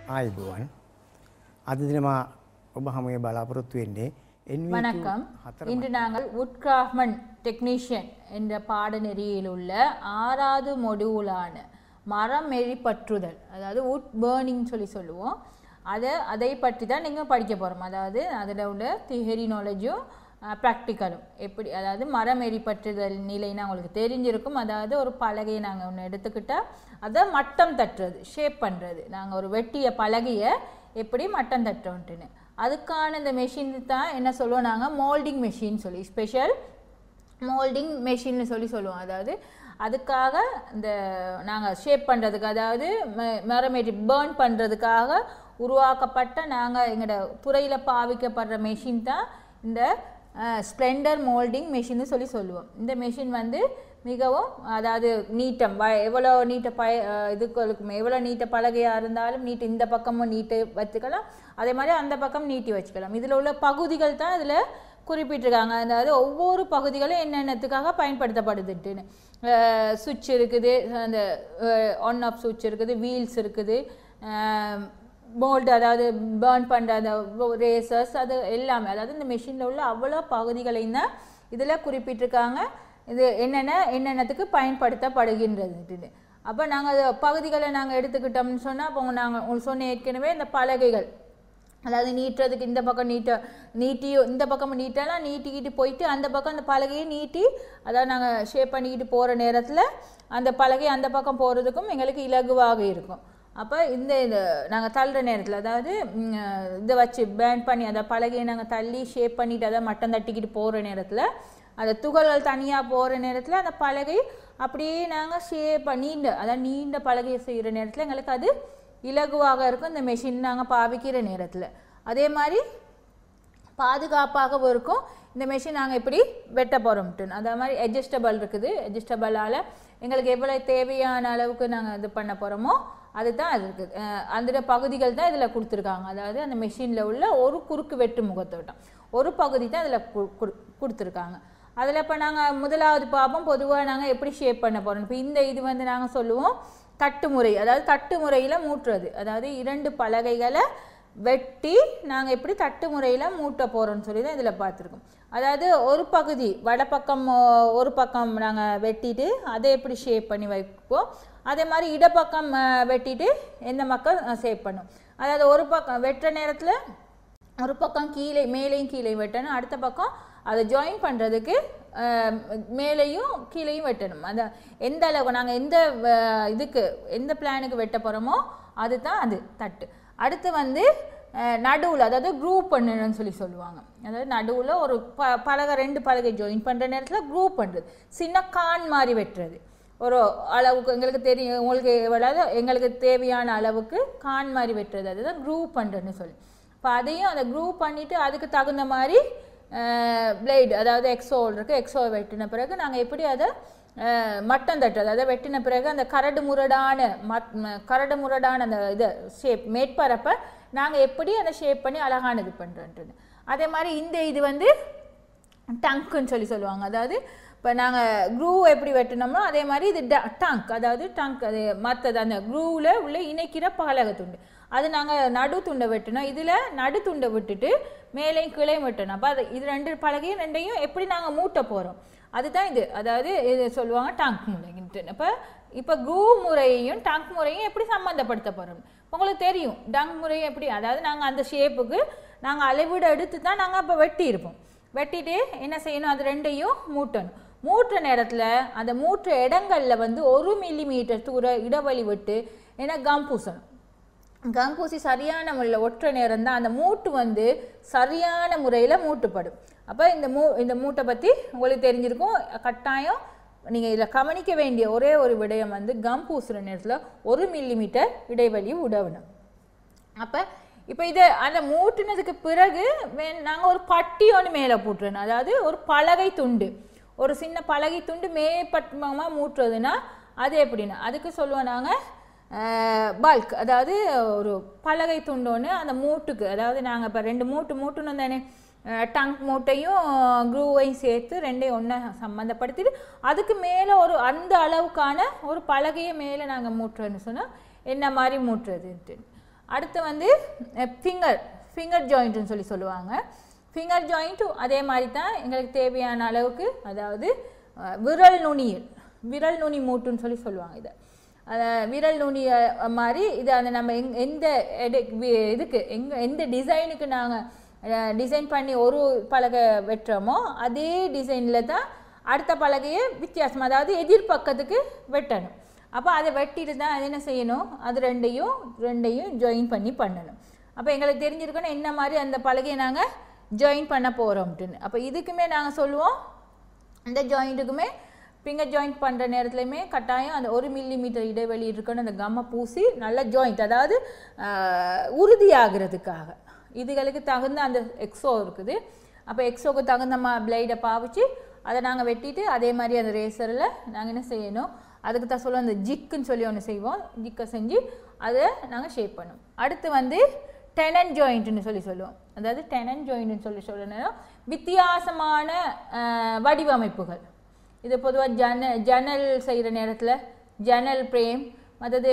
ආයිබුවන් අද දිනමා ඔබ හමුවේ බලාපොරොත්තු වෙන්නේ NVQ வணக்கம் හතර இன்று நாங்கள் உட்கிராஃப்ட்மன் டெக்னீஷியன் என்ற பாடநெறியில் உள்ள ஆறாவது மொடியூலான மரம் எரிப்பற்றுதல் அதாவது உட் பேர்னிங் சொல்லி சொல்லுவோம் அதை அதை பற்றி தான் நீங்கள் படிக்க போகிறோம் அதாவது அதில் உள்ள தியரி நாலேஜும் ப்ராக்டிக்கலும் எப்படி அதாவது மரம் எரிப்பற்றுதல் நிலைன்னு உங்களுக்கு தெரிஞ்சிருக்கும் அதாவது ஒரு பலகையை நாங்கள் ஒன்று எடுத்துக்கிட்டால் அதை மட்டம் தட்டுறது ஷேப் பண்ணுறது நாங்கள் ஒரு வெட்டிய பலகையை எப்படி மட்டம் தட்டுறோன்ட்டுன்னு அதுக்கான இந்த மெஷின் தான் என்ன சொல்லுவோம் நாங்கள் மோல்டிங் மெஷின் சொல்லி ஸ்பெஷல் மோல்டிங் மெஷின்னு சொல்லி சொல்லுவோம் அதாவது அதுக்காக இந்த நாங்கள் ஷேப் பண்ணுறதுக்கு அதாவது மரமேட்டி பேர்ன் பண்ணுறதுக்காக உருவாக்கப்பட்ட நாங்கள் எங்களோட துறையில் பாவிக்கப்படுற மெஷின் தான் இந்த ஸ்ப்ளெண்டர் மோல்டிங் மெஷின்னு சொல்லி சொல்லுவோம் இந்த மெஷின் வந்து மிகவும் அதாவது நீட்டம் வ எவ்வளோ நீட்ட பய அஹ் இதுக்கு எவ்வளோ நீட்ட பலகையாக இருந்தாலும் நீட்டு இந்த பக்கமும் நீட்டு வச்சுக்கலாம் அதே மாதிரி அந்த பக்கம் நீட்டி வச்சுக்கலாம் இதில் உள்ள பகுதிகள் தான் இதில் குறிப்பிட்டிருக்காங்க அதாவது ஒவ்வொரு பகுதிகளும் என்னென்னத்துக்காக பயன்படுத்தப்படுதுட்டுன்னு சுவிட்ச் இருக்குது அந்த ஆன் ஆஃப் சுவிட்ச் இருக்குது வீல்ஸ் இருக்குது மோல்டு அதாவது பேர்ன் பண்ணுற அந்த ரேசர்ஸ் அது எல்லாமே அதாவது இந்த மெஷினில் உள்ள அவ்வளோ பகுதிகளையும் தான் இதில் குறிப்பிட்டிருக்காங்க இது என்னென்ன என்னென்னத்துக்கு பயன்படுத்தப்படுகின்றது அப்போ நாங்கள் பகுதிகளை நாங்கள் எடுத்துக்கிட்டோம்னு சொன்னால் அப்போ நாங்கள் உங்களுக்கு சொன்ன ஏற்கனவே இந்த பலகைகள் அதாவது நீட்டுறதுக்கு இந்த பக்கம் நீட்ட நீட்டி இந்த பக்கம் நீட்டலாம் நீட்டிக்கிட்டு போயிட்டு அந்த பக்கம் அந்த பலகையை நீட்டி அதாவது நாங்கள் ஷேப் பண்ணிக்கிட்டு போகிற நேரத்தில் அந்த பலகை அந்த பக்கம் போகிறதுக்கும் எங்களுக்கு இலகுவாக இருக்கும் அப்போ இந்த இது நாங்கள் தள்ளுற நேரத்தில் அதாவது ம், இதை வச்சு பேன் பண்ணி அந்த பலகையை நாங்கள் தள்ளி ஷேப் பண்ணிட்டு அதை மட்டம் தட்டிக்கிட்டு போகிற நேரத்தில் அந்த துகள்கள் தனியாக போகிற நேரத்தில் அந்த பலகை அப்படியே நாங்கள் ஷேப் நீண்ட அதாவது நீண்ட பலகையை செய்கிற நேரத்தில் எங்களுக்கு அது இலகுவாக இருக்கும் இந்த மெஷின் நாங்கள் பாவிக்கிற நேரத்தில் அதே மாதிரி பாதுகாப்பாகவும் இருக்கும் இந்த மெஷின் நாங்கள் இப்படி வெட்ட போகிறோம்ட்டு அதே மாதிரி அட்ஜஸ்டபிள் இருக்குது அட்ஜஸ்டபிளால் எங்களுக்கு எவ்வளோ தேவையான அளவுக்கு நாங்கள் இது பண்ண போகிறோமோ அதுதான் அது இருக்குது அஹ் அந்த பகுதிகள் தான் இதில் கொடுத்துருக்காங்க அதாவது அந்த மெஷினில் உள்ள ஒரு குறுக்கு வெட்டு முகத்தோட்டம் ஒரு பகுதி தான் இதில் கொடுத்துருக்காங்க அதில் இப்போ நாங்கள் முதலாவது பார்ப்போம் பொதுவாக நாங்கள் எப்படி ஷேப் பண்ண போகிறோம் இப்போ இந்த இது வந்து நாங்கள் சொல்லுவோம் தட்டு முறை அதாவது தட்டு முறையில் மூட்டுறது அதாவது இரண்டு பலகைகளை வெட்டி நாங்கள் எப்படி தட்டு முறையில் மூட்ட போகிறோம்னு சொல்லி தான் இதில் பார்த்துருக்கோம் அதாவது ஒரு பகுதி வடப்பக்கம் ஓ, ஒரு பக்கம் நாங்கள் வெட்டிட்டு அதை எப்படி ஷேப் பண்ணி வைப்போம் அதே மாதிரி இடப்பக்கம் அஹ், வெட்டிட்டு எந்த பக்கம் ஷேப் பண்ணும் அதாவது ஒரு பக்கம் வெட்டுற நேரத்தில் ஒரு பக்கம் கீழே மேலேயும் கீழே வெட்டணும் அடுத்த பக்கம் அதை ஜாயின் பண்ணுறதுக்கு மேலேயும் கீழேயும் வெட்டணும் அந்த எந்த அளவு நாங்கள் எந்த அஹ், இதுக்கு எந்த பிளானுக்கு வெட்ட போகிறோமோ அதுதான் அது தட்டு அடுத்து வந்து நடுவில் அதாவது குரூப் பண்ணணும்னு சொல்லி சொல்லுவாங்க அதாவது நடுவில் ஒரு ப பலகை ரெண்டு பலகை ஜாயின் பண்ணுற நேரத்தில் குரூப் பண்ணுறது சின்ன கான் மாதிரி வெட்டுறது ஒரு அளவுக்கு எங்களுக்கு தெரியும் உங்களுக்கு எவ்வளவு எங்களுக்கு தேவையான அளவுக்கு கான் மாதிரி வெட்டுறது அதுதான் குரூப் பண்ணுறதுன்னு சொல்லி இப்போ அதையும் அந்த குரூப் பண்ணிவிட்டு அதுக்கு தகுந்த மாதிரி பிளேடு அதாவது எக்ஸோல் இருக்குது எக்ஸோ வெட்டின பிறகு நாங்கள் எப்படி அதை அஹ், மட்டம் தட்டுறது அதை வெட்டின பிறகு அந்த கரடு முரடான மட் ம- கரடு முரடான அந்த இது ஷேப் மேற்பரப்பை நாங்கள் எப்படி அதை ஷேப் பண்ணி அழகான இது பண்ணுறோன்றது அதே மாதிரி இந்த இது வந்து டங்க்குன்னு சொல்லி சொல்லுவாங்க அதாவது இப்போ நாங்கள் க்ரூ எப்படி வெட்டினோமோ அதே மாதிரி இது டங்க் அதாவது டங்க் அது மற்றது அந்த க்ரூவில் உள்ள இணைக்கிற பலகை துண்டு அது நாங்கள் நடு துண்டை வெட்டினோம் இதில் நடு துண்டை விட்டுட்டு மேலேயும் கீழையும் வெட்டணும் அப்போ அது இது ரெண்டு பலகையும் ரெண்டையும் எப்படி நாங்கள் மூட்ட போகிறோம் அதுதான் இது அதாவது இது சொல்லுவாங்க டங்க் முறைன்ட்டு அப்போ இப்போ க்ரூ முறையையும் டங்க் முறையும் எப்படி சம்மந்தப்படுத்த போகிறோம் உங்களுக்கு தெரியும் டங்க் முறை எப்படி அதாவது நாங்கள் அந்த ஷேப்புக்கு நாங்கள் அளவீடு எடுத்து தான் நாங்கள் அப்போ வெட்டி இருப்போம் வெட்டிட்டு என்ன செய்யணும் அது ரெண்டையும் மூட்டணும் மூட்டுற நேரத்தில் அந்த மூட்டுற இடங்கள்ல வந்து ஒரு மில்லி மீட்டர் தூர இடைவெளி விட்டு ஏன்னா கம் பூசணும் கம் பூசி சரியான முறையில் ஒற்ற நேரம் தான் அந்த மூட்டு வந்து சரியான முறையில் மூட்டுப்படும் அப்போ இந்த மூ இந்த மூட்டை பற்றி உங்களுக்கு தெரிஞ்சிருக்கும் கட்டாயம் நீங்கள் இதில் கவனிக்க வேண்டிய ஒரே ஒரு விடயம் வந்து கம் பூசுகிற நேரத்தில் ஒரு மில்லி மீட்டர் இடைவெளி விடணும் அப்போ இப்போ இதை அந்த மூட்டுனதுக்கு பிறகு நாங்கள் ஒரு பட்டி ஒன்று மேலே போட்டுறணும் அதாவது ஒரு பலகை துண்டு ஒரு சின்ன பலகை துண்டு மேற்பட்டமாக மூட்டுறதுன்னா அது எப்படின்னா அதுக்கு சொல்லுவோம் நாங்கள் பல்க் அதாவது ஒரு பலகை துண்டு ஒன்று அந்த மூட்டுக்கு அதாவது நாங்கள் இப்போ ரெண்டு மூட்டு மூட்டுன்னு தானே டங்க் மூட்டையும் க்ரூவையும் சேர்த்து ரெண்டையும் ஒன்றா சம்மந்தப்படுத்திட்டு அதுக்கு மேலே ஒரு அந்த அளவுக்கான ஒரு பலகையை மேலே நாங்கள் மூட்டுறோன்னு சொன்னால் என்ன மாதிரி மூட்டுறதுன்ட்டு அடுத்து வந்து ஃபிங்கர் ஃபிங்கர் ஜாயிண்ட்னு சொல்லி சொல்லுவாங்க ஃபிங்கர் ஜாயிண்ட்டும் அதே மாதிரி தான் எங்களுக்கு தேவையான அளவுக்கு அதாவது அஹ், விரல் நுனியில் விரல் நுனி மூட்டுன்னு சொல்லி சொல்லுவாங்க இதை அத விரல் நுனி அஹ், மாதிரி இது அந்த நம்ம எங் எந்த எடு- வி- இதுக்கு எங்க எந்த டிசைனுக்கு நாங்கள் டிசைன் பண்ணி ஒரு பலகை வெட்டுறோமோ அதே டிசைனில் தான் அடுத்த பலகையை வித்தியாசம் அதாவது எதிர்பக்கத்துக்கு வெட்டணும் அப்போ அதை வெட்டிட்டு தான் அது என்ன செய்யணும் அது ரெண்டையும் ரெண்டையும் ஜாயின் பண்ணி பண்ணணும் அப்போ எங்களுக்கு தெரிஞ்சிருக்கணும் என்ன மாதிரி அந்த பலகையை நாங்கள் ஜாயின் பண்ண போகிறோம்ட்டுன்னு அப்போ இதுக்குமே நாங்கள் சொல்லுவோம் இந்த ஜாயிண்ட்டுக்குமே ஃபிங்கர் ஜாயிண்ட் பண்ணுற நேரத்துலையுமே கட்டாயம் அந்த ஒரு மில்லி மீட்டர் இடைவெளி இருக்கணும் அந்த கம்மை பூசி நல்ல ஜாயிண்ட் அதாவது ஆஹ், உறுதியாகிறதுக்காக இதுகளுக்கு தகுந்த அந்த எக்ஸோ இருக்குது அப்போ எக்ஸோக்கு தகுந்த மா பிளேடை பாவிச்சு அதை நாங்கள் வெட்டிட்டு அதே மாதிரி அந்த ரேசரில் நாங்கள் என்ன செய்யணும் அதுக்கு தான் சொல்லுவோம் அந்த ஜிக்குன்னு சொல்லி ஒன்று செய்வோம் ஜிக்கை செஞ்சு அதை நாங்கள் ஷேப் பண்ணுவோம் அடுத்து வந்து டெனன் ஜாயிண்ட்னு சொல்லி சொல்லுவோம் அதாவது டெனன் ஜாயிண்ட்னு சொல்லி சொல்லணும் வித்தியாசமான அஹ், வடிவமைப்புகள் இது பொதுவாக ஜன ஜன்னல் செய்கிற நேரத்தில் ஜன்னல் ஃப்ரேம் மற்றது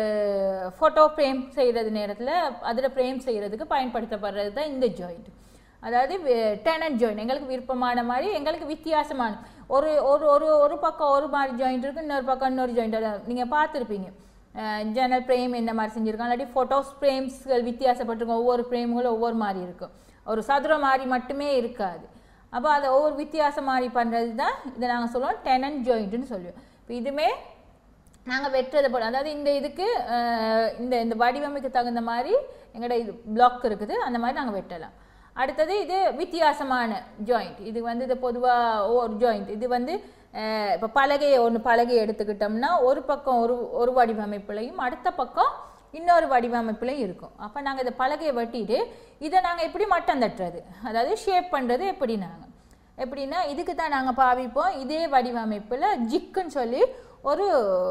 ஃபோட்டோ ஃப்ரேம் செய்கிறது நேரத்தில் அதில் ஃப்ரேம் செய்கிறதுக்கு பயன்படுத்தப்படுறது தான் இந்த ஜாயிண்ட் அதாவது டெனன் ஜாயிண்ட் எங்களுக்கு விருப்பமான மாதிரி எங்களுக்கு வித்தியாசமான ஒரு ஒரு ஒரு ஒரு பக்கம் ஒரு மாதிரி ஜாயிண்ட் இருக்குது இன்னொரு பக்கம் இன்னொரு ஜாயிண்ட் நீங்கள் பார்த்துருப்பீங்க ஜன்னல் ஃப்ரேம் என்ன மாதிரி செஞ்சுருக்கோம் இல்லாட்டி ஃபோட்டோஸ் ஃப்ரேம்ஸ்கள் வித்தியாசப்பட்டிருக்கும் ஒவ்வொரு ஃப்ரேம்களும் ஒவ்வொரு மாதிரி இருக்கும் ஒரு சதுரம் மாதிரி மட்டுமே இருக்காது அப்போ அதை ஒவ்வொரு வித்தியாசம் மாதிரி பண்ணுறது தான் இதை நாங்கள் சொல்லுவோம் டெனன் ஜாயிண்ட்னு சொல்லுவோம் இப்போ இதுமே நாங்கள் வெட்டுறதை போல அதாவது இந்த இதுக்கு அஹ், இந்த இந்த வடிவமைக்கு தகுந்த மாதிரி எங்களோட இது பிளாக் இருக்குது அந்த மாதிரி நாங்கள் வெட்டலாம் அடுத்தது இது வித்தியாசமான ஜாயிண்ட் இது வந்து இது பொதுவாக ஒரு ஜாயிண்ட் இது வந்து இப்போ பலகையை ஒன்று பலகையை எடுத்துக்கிட்டோம்னா ஒரு பக்கம் ஒரு ஒரு வடிவமைப்புலையும் அடுத்த பக்கம் இன்னொரு வடிவமைப்புலையும் இருக்கும் அப்போ நாங்கள் இந்த பலகையை வெட்டிட்டு இதை நாங்கள் எப்படி மட்டம் தட்டுறது அதாவது ஷேப் பண்ணுறது எப்படி நாங்கள் எப்படின்னா இதுக்கு தான் நாங்கள் பாவிப்போம் இதே வடிவமைப்பில் ஜிக்குன்னு சொல்லி ஒரு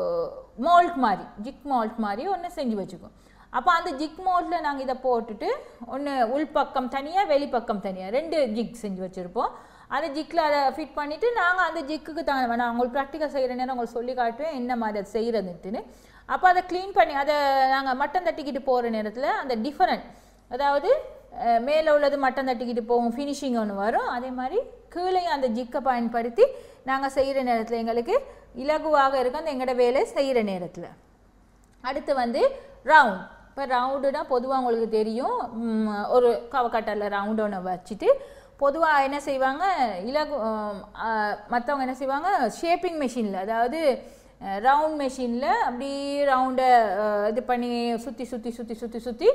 மோல்ட் மாதிரி ஜிக் மோல்ட் மாதிரி ஒன்று செஞ்சு வச்சுக்குவோம் அப்போ அந்த ஜிக் மோல்ட்டில் நாங்கள் இதை போட்டுட்டு ஒன்று உள்பக்கம் தனியாக வெளிப்பக்கம் தனியாக ரெண்டு ஜிக் செஞ்சு வச்சுருப்போம் அந்த ஜிக்கில் அதை ஃபிட் பண்ணிவிட்டு நாங்கள் அந்த ஜிக்குக்கு தான் நான் உங்களுக்கு ப்ராக்டிக்கல் செய்கிற நேரம் உங்களுக்கு சொல்லி காட்டுவேன் என்ன மாதிரி அதை செய்கிறதுன்ட்டுன்னு அப்போ அதை க்ளீன் பண்ணி அதை நாங்கள் மட்டம் தட்டிக்கிட்டு போகிற நேரத்தில் அந்த டிஃபரண்ட் அதாவது அஹ், மேலே உள்ளது மட்டம் தட்டிக்கிட்டு போகும் ஃபினிஷிங் ஒன்று வரும் அதே மாதிரி கீழேயும் அந்த ஜிக்கை பயன்படுத்தி நாங்கள் செய்கிற நேரத்தில் எங்களுக்கு இலகுவாக இருக்கும் அந்த எங்களோட வேலை செய்கிற நேரத்தில் அடுத்து வந்து ரவுண்ட் இப்போ ரவுண்டுனா பொதுவாக உங்களுக்கு தெரியும் ம், ஒரு கவக்கட்டரில் ரவுண்ட் ஒன்று வச்சுட்டு பொதுவாக என்ன செய்வாங்க இலகு மற்றவங்க என்ன செய்வாங்க ஷேப்பிங் மெஷினில் அதாவது ரவுண்ட் மெஷினில் அப்படி ரவுண்டை இது பண்ணி சுற்றி சுற்றி சுற்றி சுற்றி சுற்றி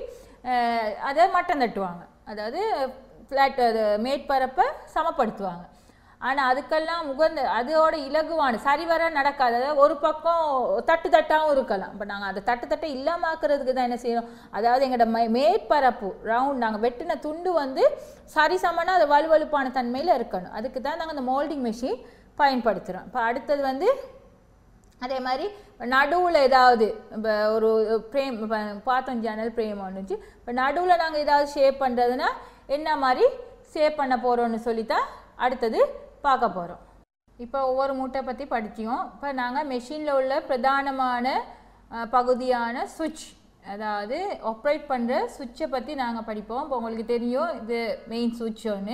அதை மட்டம் தட்டுவாங்க அதாவது ஃப்ளாட் அது மேற்பரப்பை சமப்படுத்துவாங்க ஆனால் அதுக்கெல்லாம் உகந்த அதோட இலகுவான சரிவர நடக்காது அதாவது ஒரு பக்கம் தட்டு தட்டாகவும் இருக்கலாம் இப்போ நாங்கள் அதை தட்டு தட்டை இல்லாமாக்குறதுக்கு தான் என்ன செய்யணும் அதாவது எங்களோட மே மேற்பரப்பு ரவுண்ட் நாங்கள் வெட்டின துண்டு வந்து சரிசமனா அது வலுவலுப்பான தன்மையில் இருக்கணும் அதுக்கு தான் நாங்கள் அந்த மோல்டிங் மெஷின் பயன்படுத்துகிறோம் இப்போ அடுத்தது வந்து அதே மாதிரி நடுவில் ஏதாவது இப்போ ஒரு ஃப்ரேம் இப்போ பார்த்தோம் ஜன்னல் ஃப்ரேம் வந்துச்சு இப்போ நடுவில் நாங்கள் ஏதாவது ஷேப் பண்ணுறதுனா என்ன மாதிரி ஷேப் பண்ண போகிறோம்னு சொல்லித்தான் அடுத்தது பார்க்க போகிறோம் இப்போ ஒவ்வொரு மூட்டை பற்றி படித்தோம் இப்போ நாங்கள் மெஷினில் உள்ள பிரதானமான அஹ், பகுதியான சுவிட்ச் அதாவது ஆப்ரேட் பண்ணுற சுவிட்சை பற்றி நாங்கள் படிப்போம் இப்போ உங்களுக்கு தெரியும் இது மெயின் சுவிட்ச் ஒன்று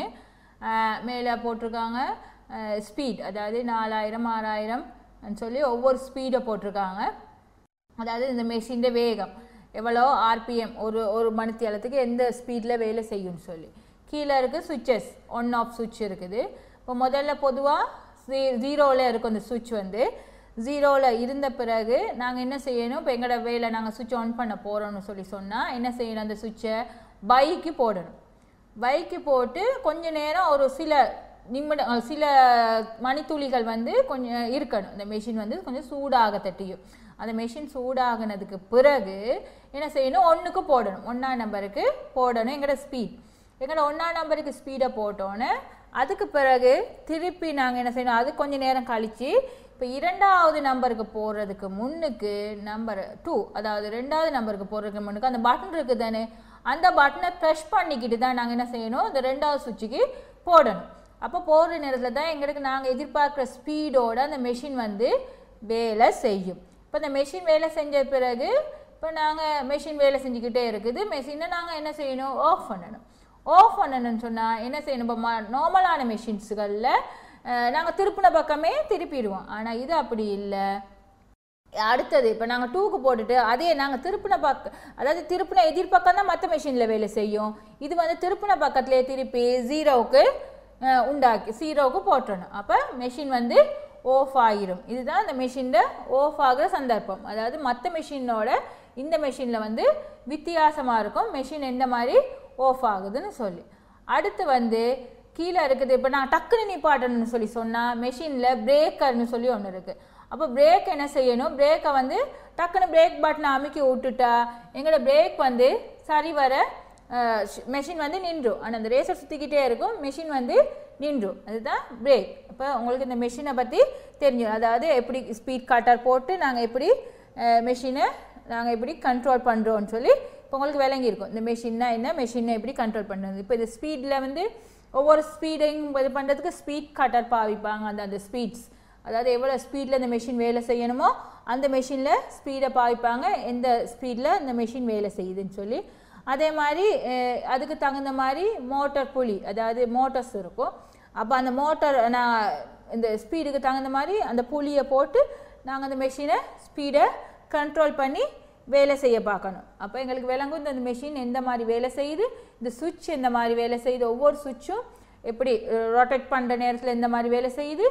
மேலே போட்டிருக்காங்க ஸ்பீட் அதாவது நாலாயிரம் ஆறாயிரம் சொல்லி ஒவ்வொரு ஸ்பீடை போட்டிருக்காங்க அதாவது இந்த மெஷின் வேகம் எவ்வளோ ஆர்பிஎம் ஒரு ஒரு மணித்தியாலத்துக்கு எந்த ஸ்பீடில் வேலை செய்யும்னு சொல்லி கீழே இருக்குது சுவிட்சஸ் ஒன் ஆஃப் சுவிட்ச் இருக்குது இப்போ முதல்ல பொதுவாக ஜீ ஜீரோவில் இருக்கும் அந்த சுவிட்ச் வந்து ஜீரோவில் இருந்த பிறகு நாங்கள் என்ன செய்யணும் இப்போ எங்களோட வேலை நாங்கள் சுவிட்ச் ஆன் பண்ண போகிறோம்னு சொல்லி சொன்னால் என்ன செய்யணும் அந்த சுவிட்சை பைக்கு போடணும் பைக்கு போட்டு கொஞ்ச நேரம் ஒரு சில நிமிடம் அஹ் சில மணித்துளிகள் வந்து கொஞ்சம் இருக்கணும் இந்த மெஷின் வந்து கொஞ்சம் சூடாக தட்டியும் அந்த மெஷின் சூடாகினதுக்கு பிறகு என்ன செய்யணும் ஒன்றுக்கு போடணும் ஒன்றா நம்பருக்கு போடணும் எங்களோட ஸ்பீட் எங்களோட ஒன்றா நம்பருக்கு ஸ்பீடை போட்டோன்னே அதுக்கு பிறகு திருப்பி நாங்கள் என்ன செய்யணும் அது கொஞ்ச நேரம் கழித்து இப்போ இரண்டாவது நம்பருக்கு போடுறதுக்கு முன்னுக்கு நம்பர் டூ அதாவது ரெண்டாவது நம்பருக்கு போடுறதுக்கு முன்னுக்கு அந்த பட்டன் இருக்குது தானே அந்த பட்டனை ப்ரெஷ் பண்ணிக்கிட்டு தான் நாங்கள் என்ன செய்யணும் இந்த ரெண்டாவது சுவிட்சுக்கு போடணும் அப்போ போடுற நேரத்தில் தான் எங்களுக்கு நாங்கள் எதிர்பார்க்குற ஸ்பீடோட அந்த மெஷின் வந்து வேலை செய்யும் இப்போ இந்த மெஷின் வேலை செஞ்ச பிறகு இப்போ நாங்கள் மெஷின் வேலை செஞ்சுக்கிட்டே இருக்குது மெஷினை நாங்கள் என்ன செய்யணும் ஆஃப் பண்ணணும் ஆஃப் பண்ணணும்னு சொன்னால் என்ன செய்யணும் இப்போ நார்மலான மெஷின்ஸுகளில் நாங்கள் திருப்பின பக்கமே திருப்பிடுவோம் ஆனால் இது அப்படி இல்லை அடுத்தது இப்போ நாங்கள் டூக்கு போட்டுட்டு அதே நாங்கள் திருப்பின பக்க அதாவது திருப்பின எதிர்பக்கம் தான் மற்ற மெஷினில் வேலை செய்யும் இது வந்து திருப்பின பக்கத்துலேயே திருப்பி ஜீரோவுக்கு உண்டாக்கி ஜீரோவுக்கு போட்டுறணும் அப்போ மெஷின் வந்து ஆஃப் ஆகிரும் இதுதான் இந்த மெஷினில் ஆஃப் ஆகிற சந்தர்ப்பம் அதாவது மற்ற மெஷினோட இந்த மெஷினில் வந்து வித்தியாசமாக இருக்கும் மெஷின் எந்த மாதிரி ஆஃப் ஆகுதுன்னு சொல்லி அடுத்து வந்து கீழே இருக்குது இப்போ நான் டக்குன்னு நிப்பாட்டணும்னு சொல்லி சொன்னால் மெஷினில் பிரேக்கர்னு சொல்லி ஒன்று இருக்குது அப்போ பிரேக் என்ன செய்யணும் பிரேக்கை வந்து டக்குன்னு பிரேக் பட்டனை அமுக்கி விட்டுட்டா எங்களோட பிரேக் வந்து சரி வர மெஷின் வந்து நின்றும் ஆனால் அந்த ரேசர் சுற்றிக்கிட்டே இருக்கும் மெஷின் வந்து நின்றும் அதுதான் பிரேக் இப்போ உங்களுக்கு இந்த மெஷினை பற்றி தெரிஞ்சிடும் அதாவது எப்படி ஸ்பீட் காட்டர் போட்டு நாங்கள் எப்படி மெஷினை நாங்கள் எப்படி கண்ட்ரோல் பண்ணுறோம்னு சொல்லி இப்போ உங்களுக்கு விளங்கியிருக்கும் இந்த மெஷின்னா என்ன மெஷினை எப்படி கண்ட்ரோல் பண்ணுறது இப்போ இந்த ஸ்பீடில் வந்து ஒவ்வொரு ஸ்பீடையும் இது பண்ணுறதுக்கு ஸ்பீட் கட்டர் பாவிப்பாங்க அந்த அந்த ஸ்பீட்ஸ் அதாவது எவ்வளோ ஸ்பீடில் இந்த மெஷின் வேலை செய்யணுமோ அந்த மெஷினில் ஸ்பீடை பாவிப்பாங்க எந்த ஸ்பீடில் இந்த மெஷின் வேலை செய்யுதுன்னு சொல்லி அதே மாதிரி அஹ், அதுக்கு தகுந்த மாதிரி மோட்டார் புலி அதாவது மோட்டார்ஸ் இருக்கும் அப்போ அந்த மோட்டார் நான் இந்த ஸ்பீடுக்கு தகுந்த மாதிரி அந்த புளியை போட்டு நாங்கள் அந்த மெஷினை ஸ்பீடை கண்ட்ரோல் பண்ணி வேலை செய்ய பார்க்கணும் அப்போ எங்களுக்கு விளங்கும் இந்த மெஷின் எந்த மாதிரி வேலை செய்யுது இந்த சுவிட்ச் எந்த மாதிரி வேலை செய்யுது ஒவ்வொரு சுவிட்சும் எப்படி ரொட்டேட் பண்ணுற நேரத்தில் எந்த மாதிரி வேலை செய்யுது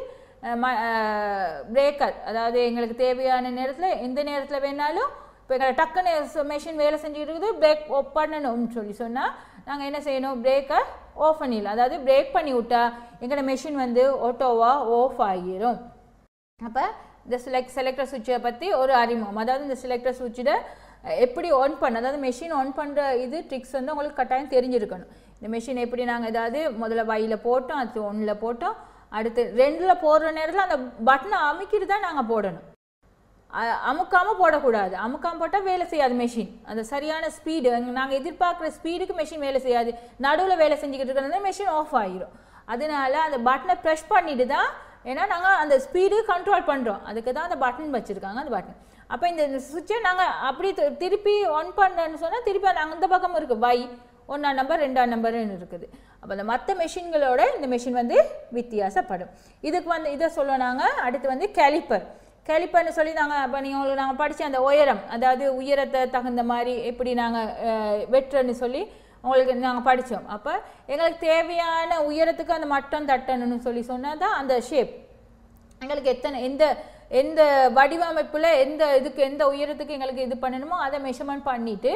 பிரேக்கர் அதாவது எங்களுக்கு தேவையான நேரத்தில் எந்த நேரத்தில் வேணாலும் இப்போ எங்களை டக்குன்னு மெஷின் வேலை செஞ்சுட்டு இருக்குது பிரேக் பண்ணணும்னு சொல்லி சொன்னால் நாங்கள் என்ன செய்யணும் பிரேக்கை ஆஃப் பண்ணிடலாம் அதாவது பிரேக் பண்ணி விட்டா எங்களோட மெஷின் வந்து ஆட்டோவாக ஆஃப் ஆகிரும் அப்போ இந்த செலக்ட் செலக்டர் சுவிட்சை பற்றி ஒரு அறிமுகம் அதாவது இந்த செலக்டர் சுவிட்சில் எப்படி ஆன் பண்ண அதாவது மெஷின் ஆன் பண்ணுற இது ட்ரிக்ஸ் வந்து உங்களுக்கு கட்டாயம் தெரிஞ்சிருக்கணும் இந்த மெஷின் எப்படி நாங்கள் ஏதாவது முதல்ல வையில் போட்டோம் அடுத்து ஒன்றில் போட்டோம் அடுத்து ரெண்டில் போடுற நேரத்தில் அந்த பட்டனை அமுக்கிட்டு தான் நாங்கள் போடணும் அ- அமுக்காம போடக்கூடாது அமுக்காம போட்டால் வேலை செய்யாது மெஷின் அந்த சரியான ஸ்பீடு நாங்கள் எதிர்பார்க்குற ஸ்பீடுக்கு மெஷின் வேலை செய்யாது நடுவில் வேலை செஞ்சுக்கிட்டு இருக்கிறது மெஷின் ஆஃப் ஆகிரும் அதனால அந்த பட்டனை ப்ரெஷ் பண்ணிட்டு தான் ஏன்னா நாங்கள் அந்த ஸ்பீடு கண்ட்ரோல் பண்ணுறோம் அதுக்கு தான் அந்த பட்டன் வச்சுருக்காங்க அந்த பட்டன் அப்போ இந்த சுவிட்சை நாங்கள் அப்படி தி- திருப்பி ஆன் பண்ணேன்னு சொன்னால் திருப்பி அந்த அந்த பக்கம் இருக்குது வை ஒன்றாம் நம்பர் ரெண்டாம் நம்பர்னு இருக்குது அப்போ அந்த மற்ற மெஷின்களோட இந்த மெஷின் வந்து வித்தியாசப்படும் இதுக்கு வந்து இதை சொல்லுவாங்க அடுத்து வந்து கேலிப்பர் கேலிப்பர்னு சொல்லி நாங்கள் அப்போ நீங்கள் உங்களுக்கு நாங்கள் படித்த அந்த உயரம் அதாவது உயரத்தை தகுந்த மாதிரி எப்படி நாங்கள் வெட்டுறன்னு சொல்லி உங்களுக்கு நாங்கள் படித்தோம் அப்போ எங்களுக்கு தேவையான உயரத்துக்கு அந்த மட்டம் தட்டணும்னு சொல்லி சொன்னால் தான் அந்த ஷேப் எங்களுக்கு எத்தனை எந்த எந்த வடிவமைப்பில் எந்த இதுக்கு எந்த உயரத்துக்கு எங்களுக்கு இது பண்ணணுமோ அதை மெஷர்மெண்ட் பண்ணிட்டு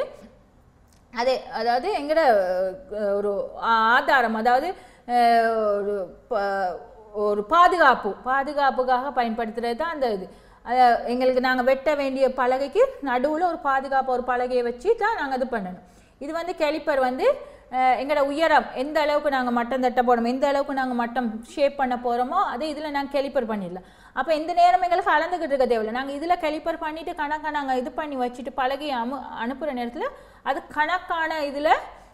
அதே அதாவது எங்கட அஹ், ஒரு ஆதாரம் அதாவது அஹ், ஒரு ப- ஒரு பாதுகாப்பு பாதுகாப்புக்காக பயன்படுத்துறது தான் அந்த இது அத- எங்களுக்கு நாங்கள் வெட்ட வேண்டிய பலகைக்கு நடுவில் ஒரு பாதுகாப்பு ஒரு பலகையை வச்சு தான் நாங்கள் இது பண்ணணும் இது வந்து கெலிப்பர் வந்து அஹ், எங்களோட உயரம் எந்த அளவுக்கு நாங்கள் மட்டம் தட்ட போகிறோமோ எந்த அளவுக்கு நாங்கள் மட்டம் ஷேப் பண்ண போகிறோமோ அதை இதில் நாங்கள் கெலிப்பர் பண்ணிடலாம் அப்போ எந்த நேரம் எங்களுக்கு அளந்துக்கிட்டு இருக்க தேவையில்லை நாங்கள் இதில் கெலிப்பர் பண்ணிவிட்டு கணக்காக நாங்கள் இது பண்ணி வச்சுட்டு பலகை அமு அனுப்புகிற நேரத்தில் அது கணக்கான இதில்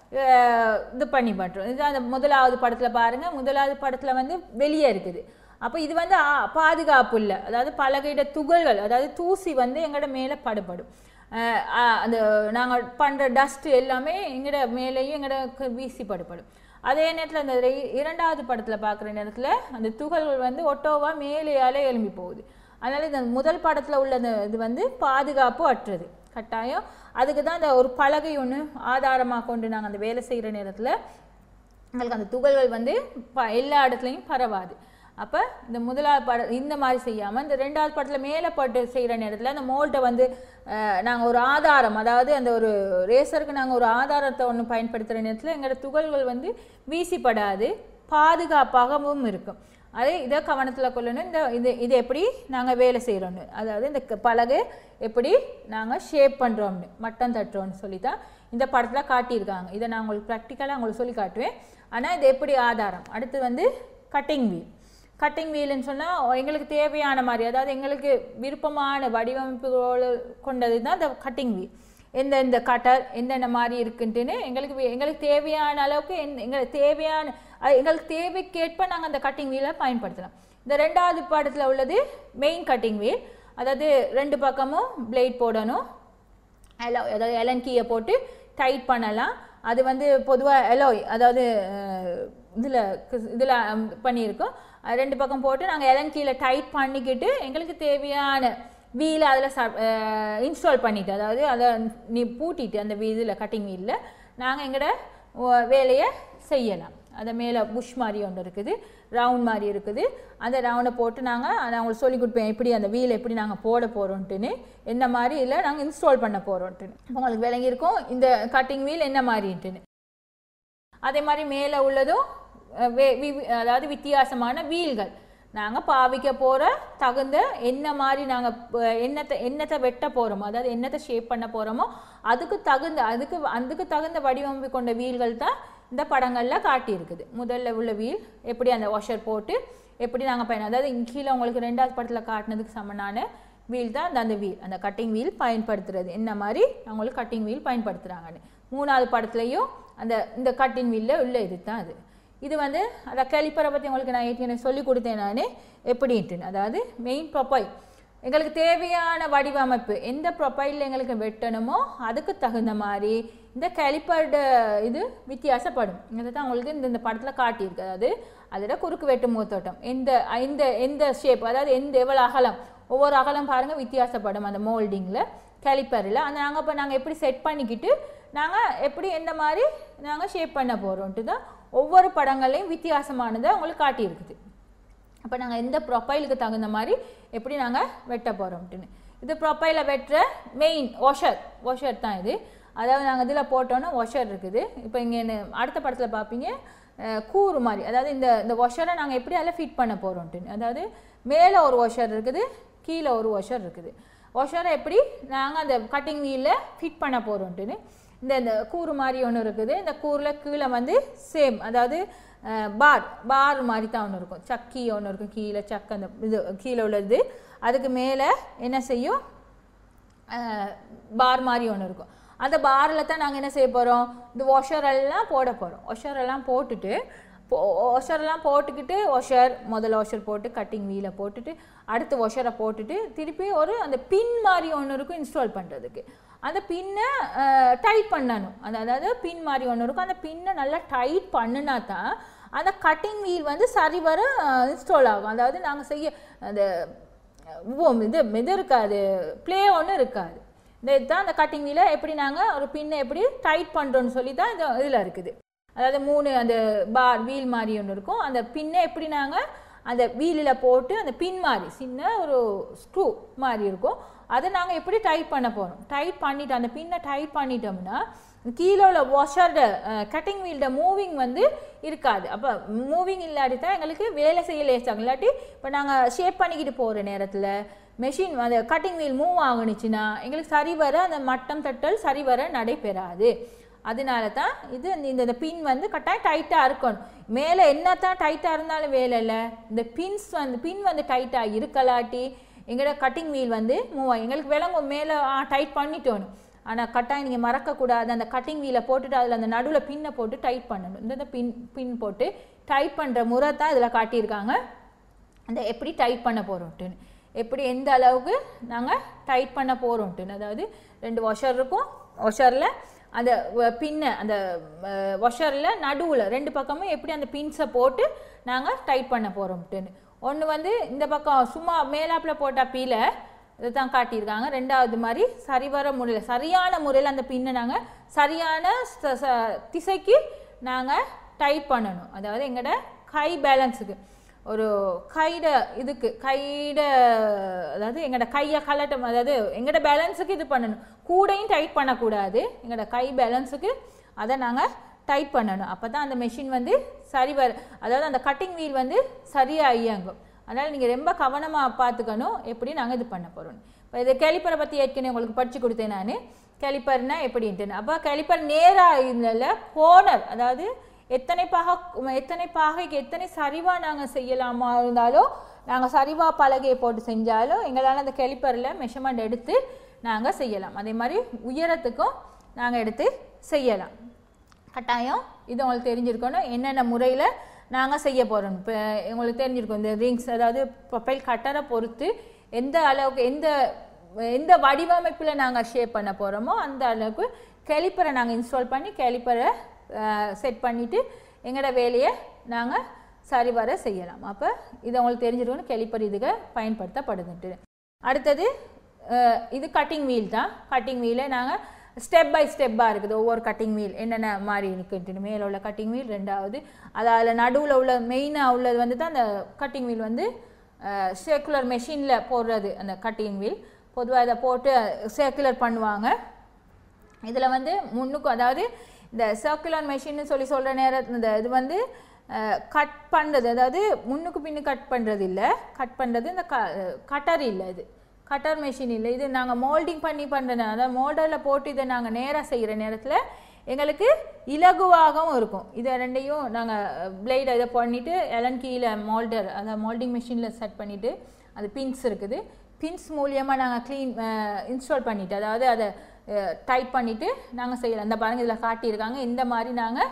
இது பண்ணி பண்ணுறோம் இது அந்த முதலாவது படத்தில் பாருங்கள் முதலாவது படத்தில் வந்து வெளியே இருக்குது அப்போ இது வந்து ஆ, பாதுகாப்பு இல்லை அதாவது பலகையிட துகள்கள் அதாவது தூசி வந்து எங்களோட மேலே படுபடும் அஹ், ஆ, அந்த நாங்கள் பண்ணுற டஸ்ட் எல்லாமே எங்களோட மேலேயும் எங்களோட க- வீசி படுபடும் அதே நேரத்தில் அந்த ரெ- இரண்டாவது படத்தில் பார்க்குற நேரத்தில் அந்த துகள்கள் வந்து ஒட்டோவாக மேலேயாலே எழும்பி போகுது அதனால் இந்த முதல் படத்தில் உள்ள அந்த இது வந்து பாதுகாப்பு அற்றது கட்டாயம் அதுக்கு தான் அந்த ஒரு பலகை ஒன்று ஆதாரமாக கொண்டு நாங்கள் அந்த வேலை செய்கிற நேரத்தில் எங்களுக்கு அந்த துகள்கள் வந்து ப எல்லா இடத்துலையும் பரவாது அப்போ இந்த முதலாவது படம் இந்த மாதிரி செய்யாமல் இந்த ரெண்டாவது படத்தில் மேலே பட்டு செய்கிற நேரத்தில் அந்த மோல்ட்டை வந்து நாங்கள் ஒரு ஆதாரம் அதாவது அந்த ஒரு ரேசருக்கு நாங்கள் ஒரு ஆதாரத்தை ஒன்று பயன்படுத்துகிற நேரத்தில் எங்களோட துகள்கள் வந்து வீசிப்படாது பாதுகாப்பாகவும் இருக்கும் அதே இதை கவனத்தில் கொள்ளணும் இந்த இது இது எப்படி நாங்கள் வேலை செய்கிறோன்னு அதாவது இந்த க- பலகை எப்படி நாங்கள் ஷேப் பண்ணுறோம்னு மட்டம் தட்டுறோம்னு சொல்லி தான் இந்த படத்தில் காட்டியிருக்காங்க இதை நான் உங்களுக்கு ப்ராக்டிக்கலாக உங்களுக்கு சொல்லி காட்டுவேன் ஆனால் இது எப்படி ஆதாரம் அடுத்து வந்து கட்டிங் வீல் கட்டிங் வீல்னு சொன்னால் எங்களுக்கு தேவையான மாதிரி அதாவது எங்களுக்கு விருப்பமான வடிவமைப்புகளோடு கொண்டது தான் இந்த கட்டிங் வீல் எந்த இந்த கட்டர் எந்தெந்த மாதிரி இருக்குன்ட்டுன்னு எங்களுக்கு வே- எங்களுக்கு தேவையான அளவுக்கு எந்த- எங்களுக்கு தேவையான அது எங்களுக்கு தேவைக்கேற்ப நாங்கள் அந்த கட்டிங் வீலை பயன்படுத்தலாம் இந்த ரெண்டாவது படத்தில் உள்ளது மெயின் கட்டிங் வீல் அதாவது ரெண்டு பக்கமும் பிளேட் போடணும் எலோ அதாவது எலன் கீயை போட்டு டைட் பண்ணலாம் அது வந்து பொதுவாக எலோய் அதாவது இதில் இதில் பண்ணியிருக்கோம் அது ரெண்டு பக்கம் போட்டு நாங்கள் எலன் கீழே டைட் பண்ணிக்கிட்டு எங்களுக்கு தேவையான வீலை அதில் இன்ஸ்டால் பண்ணிட்டு அதாவது அதை நீ பூட்டிட்டு அந்த இதில் கட்டிங் வீலில் நாங்கள் எங்களோட ஒ- வேலையை செய்யலாம் அதை மேலே புஷ் மாதிரி ஒன்று இருக்குது ரவுண்ட் மாதிரி இருக்குது அந்த ரவுண்டை போட்டு நாங்கள் நான் உங்களுக்கு சொல்லி கொடுப்பேன் எப்படி அந்த வீல் எப்படி நாங்கள் போட போகிறோன்ட்டுன்னு என்ன மாதிரி இல்லை நாங்கள் இன்ஸ்டால் பண்ண போகிறோன்ட்டுன்னு உங்களுக்கு விளங்கியிருக்கும் இந்த கட்டிங் வீல் என்ன மாதிரின்ட்டுன்னு அதே மாதிரி மேலே உள்ளதும் அஹ், வே- வி- அதாவது வித்தியாசமான வீல்கள் நாங்கள் பாவிக்க போகிற தகுந்த என்ன மாதிரி நாங்கள் என்னத்தை என்னத்தை வெட்ட போகிறோமோ அதாவது என்னத்தை ஷேப் பண்ண போகிறோமோ அதுக்கு தகுந்த அதுக்கு அதுக்கு தகுந்த வடிவமைப்பு கொண்ட வீல்கள் தான் இந்த படங்களில் காட்டியிருக்குது முதல்ல உள்ள வீல் எப்படி அந்த வாஷர் போட்டு எப்படி நாங்கள் பயன் அதாவது இங்க கீழே உங்களுக்கு ரெண்டாவது படத்தில் காட்டினதுக்கு சமனான வீல் தான் அந்த அந்த வீல் அந்த கட்டிங் வீல் பயன்படுத்துறது என்ன மாதிரி அவங்களுக்கு கட்டிங் வீல் பயன்படுத்துகிறாங்கன்னு மூணாவது படத்துலையும் அந்த இந்த கட்டிங் வீலில் உள்ள இது தான் அது இது வந்து அந்த கலிப்பரை பற்றி உங்களுக்கு நான் ஏற்கனவே சொல்லி கொடுத்தேன் நான் எப்படின்ட்டுன்னு அதாவது மெயின் ப்ரொஃபைல் எங்களுக்கு தேவையான வடிவமைப்பு எந்த ப்ரொஃபைலில் எங்களுக்கு வெட்டணுமோ அதுக்கு தகுந்த மாதிரி இந்த கலிப்பர்ட இது வித்தியாசப்படும் இதை தான் உங்களுக்கு இந்த இந்த படத்தில் காட்டியிருக்கு அதாவது அதோட குறுக்கு வெட்டு முகத்தோட்டம் எந்த எந்த எந்த ஷேப் அதாவது எந்த எவ்வளோ அகலம் ஒவ்வொரு அகலம் பாருங்கள் வித்தியாசப்படும் அந்த மோல்டிங்கில் கேலிப்பரில் அந்த நாங்கள் இப்போ நாங்கள் எப்படி செட் பண்ணிக்கிட்டு நாங்கள் எப்படி எந்த மாதிரி நாங்கள் ஷேப் பண்ண போகிறோன்ட்டு தான் ஒவ்வொரு படங்களையும் வித்தியாசமானதை உங்களுக்கு காட்டியிருக்குது அப்போ நாங்கள் எந்த ப்ரொஃபைலுக்கு தகுந்த மாதிரி எப்படி நாங்கள் வெட்ட போகிறோம்ட்டுன்னு இது ப்ரொஃபைலை வெட்டுற மெயின் வாஷர் வாஷர் தான் இது அதாவது நாங்கள் இதில் போட்டோன்னா வாஷர் இருக்குது இப்போ இங்கே அடுத்த படத்தில் பார்ப்பீங்க அஹ், கூறு மாதிரி அதாவது இந்த இந்த வாஷரை நாங்கள் எப்படி அதில் ஃபிட் பண்ண போகிறோம்ட்டுன்னு அதாவது மேலே ஒரு வாஷர் இருக்குது கீழே ஒரு வாஷர் இருக்குது வாஷரை எப்படி நாங்கள் அந்த கட்டிங் வீலில் ஃபிட் பண்ண போகிறோம்ட்டுன்னு இந்த இந்த கூறு மாதிரி ஒன்று இருக்குது இந்த கூரில் கீழே வந்து சேம் அதாவது பார் பார் மாதிரி தான் ஒன்று இருக்கும் சக்கி ஒன்று இருக்கும் கீழே சக்கு அந்த இது கீழே உள்ளது அதுக்கு மேலே என்ன செய்யும் பார் மாதிரி ஒன்று இருக்கும் அந்த பாரில் தான் நாங்கள் என்ன செய்ய போகிறோம் இந்த washer எல்லாம் போட போகிறோம் washer எல்லாம் போட்டுட்டு washer எல்லாம் போட்டுக்கிட்டு washer முதல்ல washer போட்டு கட்டிங் வீலை போட்டுட்டு அடுத்து washer-அ போட்டுட்டு திருப்பி ஒரு அந்த பின் மாதிரி ஒன்று இருக்கும் இன்ஸ்டால் பண்ணுறதுக்கு அந்த பின்னை டைட் பண்ணணும் அந்த அதாவது பின் மாதிரி ஒன்று இருக்கும் அந்த பின்னை நல்லா டைட் பண்ணுனா தான் அந்த கட்டிங் வீல் வந்து சரிவர இன்ஸ்டால் ஆகும் அதாவது நாங்கள் செய்ய அந்த ஓ இது இது இருக்காது ப்ளே ஒன்று இருக்காது இந்த இதுதான் அந்த கட்டிங் வீலை எப்படி நாங்கள் ஒரு பின்னை எப்படி டைட் பண்ணுறோன்னு சொல்லி தான் இது இதில் இருக்குது அதாவது மூணு அந்த பார் வீல் மாதிரி ஒன்று இருக்கும் அந்த பின்னை எப்படி நாங்கள் அந்த வீலில் போட்டு அந்த பின் மாதிரி சின்ன ஒரு ஸ்க்ரூ மாதிரி இருக்கும் அதை நாங்கள் எப்படி டைட் பண்ண போகிறோம் டைட் பண்ணிட்டு அந்த பின்னை டைட் பண்ணிட்டோம்னா கீழே உள்ள வாஷர்ட கட்டிங் வீல்ட மூவிங் வந்து இருக்காது அப்போ மூவிங் இல்லாட்டி தான் எங்களுக்கு வேலை செய்ய லேசாகும் இல்லாட்டி இப்போ நாங்கள் ஷேப் பண்ணிக்கிட்டு போகிற நேரத்தில் மெஷின் அந்த கட்டிங் வீல் மூவ் ஆகுனுச்சுன்னா எங்களுக்கு சரிவர அந்த மட்டம் தட்டல் சரிவர நடைபெறாது அதனால தான் இது இந்த இந்த பின் வந்து கட்டாயம் டைட்டாக இருக்கணும் மேலே என்ன தான் டைட்டாக இருந்தாலும் வேலை இல்லை இந்த பின்ஸ் வந்து பின் வந்து டைட்டாக இருக்கலாட்டி எங்களோட கட்டிங் வீல் வந்து மூவ் ஆகும் எங்களுக்கு விளங்கும் மேலே டைட் பண்ணிட்டோணும் ஆனால் கட்டாயம் நீங்கள் மறக்கக்கூடாது அந்த கட்டிங் வீலை போட்டுட்டு அதில் அந்த நடுவில் பின்னை போட்டு டைட் பண்ணணும் இந்த இந்த பின் பின் போட்டு டைட் பண்ணுற முறை தான் இதில் காட்டியிருக்காங்க அந்த எப்படி டைட் பண்ண போகிறோம்ட்டுன்னு எப்படி எந்த அளவுக்கு நாங்கள் டைட் பண்ண போகிறோம்ட்டுன்னு அதாவது ரெண்டு வாஷர் இருக்கும் வாஷரில் அந்த வ- பின்னை அந்த வாஷரில் நடுவில் ரெண்டு பக்கமும் எப்படி அந்த பின்ஸை போட்டு நாங்கள் டைட் பண்ண போகிறோம்ட்டுன்னு ஒன்று வந்து இந்த பக்கம் சும்மா மேலாப்பில் போட்ட பீலை இதுதான் காட்டியிருக்காங்க ரெண்டாவது மாதிரி சரிவர முறையில் சரியான முறையில் அந்த பின்னை நாங்கள் சரியான ச- ச- திசைக்கு நாங்கள் டைட் பண்ணணும் அதாவது எங்களோட கை பேலன்ஸுக்கு ஒரு கைட இதுக்கு கைட அதாவது எங்களோட கையை கலட்டும் அதாவது எங்களோட பேலன்ஸுக்கு இது பண்ணணும் கூடையும் டைட் பண்ணக்கூடாது எங்களோட கை பேலன்ஸுக்கு அதை நாங்கள் டைட் பண்ணணும் அப்போ தான் அந்த மெஷின் வந்து சரி வர அதாவது அந்த கட்டிங் வீல் வந்து சரியாக இயங்கும் அதனால் நீங்கள் ரொம்ப கவனமாக பார்த்துக்கணும் எப்படி நாங்கள் இது பண்ண போகிறோம் இப்போ இது கேலிப்பரை பற்றி ஏற்கனவே உங்களுக்கு படித்து கொடுத்தேன் நான் கேலிப்பர்னா எப்படின்ட்டுன்னு அப்போ கேலிப்பர் நேராக இல்லை கோனர் அதாவது எத்தனை பாக எத்தனை பாகைக்கு எத்தனை சரிவாக நாங்கள் செய்யலாமா இருந்தாலும் நாங்கள் சரிவாக பலகையை போட்டு செஞ்சாலும் எங்களால் அந்த கெலிப்பரில் மெஷர்மெண்ட் எடுத்து நாங்கள் செய்யலாம் அதே மாதிரி உயரத்துக்கும் நாங்கள் எடுத்து செய்யலாம் கட்டாயம் இது உங்களுக்கு தெரிஞ்சிருக்கணும் என்னென்ன முறையில் நாங்கள் செய்ய போகிறோம் இப்போ உங்களுக்கு தெரிஞ்சிருக்கும் இந்த ரிங்ஸ் அதாவது ப்ரொஃபைல் கட்டரை பொறுத்து எந்த அளவுக்கு எந்த எந்த வடிவமைப்பில் நாங்கள் ஷேப் பண்ண போகிறோமோ அந்த அளவுக்கு கேலிப்பரை நாங்கள் இன்ஸ்டால் பண்ணி கேலிப்பரை செட் பண்ணிவிட்டு எங்களோட வேலையை நாங்கள் சரிவர செய்யலாம் அப்போ இது உங்களுக்கு தெரிஞ்சிருக்கணும் கேலிப்பர் இதுக்கு பயன்படுத்தப்படுதுன்ட்டு அடுத்தது அஹ், இது கட்டிங் வீல் தான் கட்டிங் வீலை நாங்கள் ஸ்டெப் பை ஸ்டெப்பாக இருக்குது ஒவ்வொரு கட்டிங் வீல் என்னென்ன மாதிரி இருக்குன்ட்டு மேலே உள்ள கட்டிங் வீல் ரெண்டாவது அது அதில் நடுவில் உள்ள மெயினாக உள்ளது வந்து தான் அந்த கட்டிங் வீல் வந்து சர்க்குலர் மெஷினில் போடுறது அந்த கட்டிங் வீல் பொதுவாக இதை போட்டு சர்க்குலர் பண்ணுவாங்க இதில் வந்து முன்னுக்கு அதாவது இந்த சர்க்குலர் மெஷின்னு சொல்லி சொல்கிற நேரத்தில் இந்த இது வந்து கட் பண்ணுறது அதாவது முன்னுக்கு பின்னு கட் பண்ணுறது இல்லை கட் பண்ணுறது இந்த க கட்டர் இல்லை இது கட்டர் மெஷின் இல்லை இது நாங்கள் மோல்டிங் பண்ணி பண்ணுறது அதாவது மோல்டரில் போட்டு இதை நாங்கள் நேராக செய்கிற நேரத்தில் எங்களுக்கு இலகுவாகவும் இருக்கும் இதை ரெண்டையும் நாங்கள் பிளேடை இதை பண்ணிவிட்டு எலன் கீழே மோல்டர் அந்த மோல்டிங் மிஷினில் செட் பண்ணிவிட்டு அது பின்ஸ் இருக்குது பின்ஸ் மூலியமாக நாங்கள் க்ளீன் இன்ஸ்டால் பண்ணிவிட்டு அதாவது அதை டைட் பண்ணிவிட்டு நாங்கள் செய்யலாம் இந்த பாருங்க இதில் காட்டியிருக்காங்க இந்த மாதிரி நாங்கள்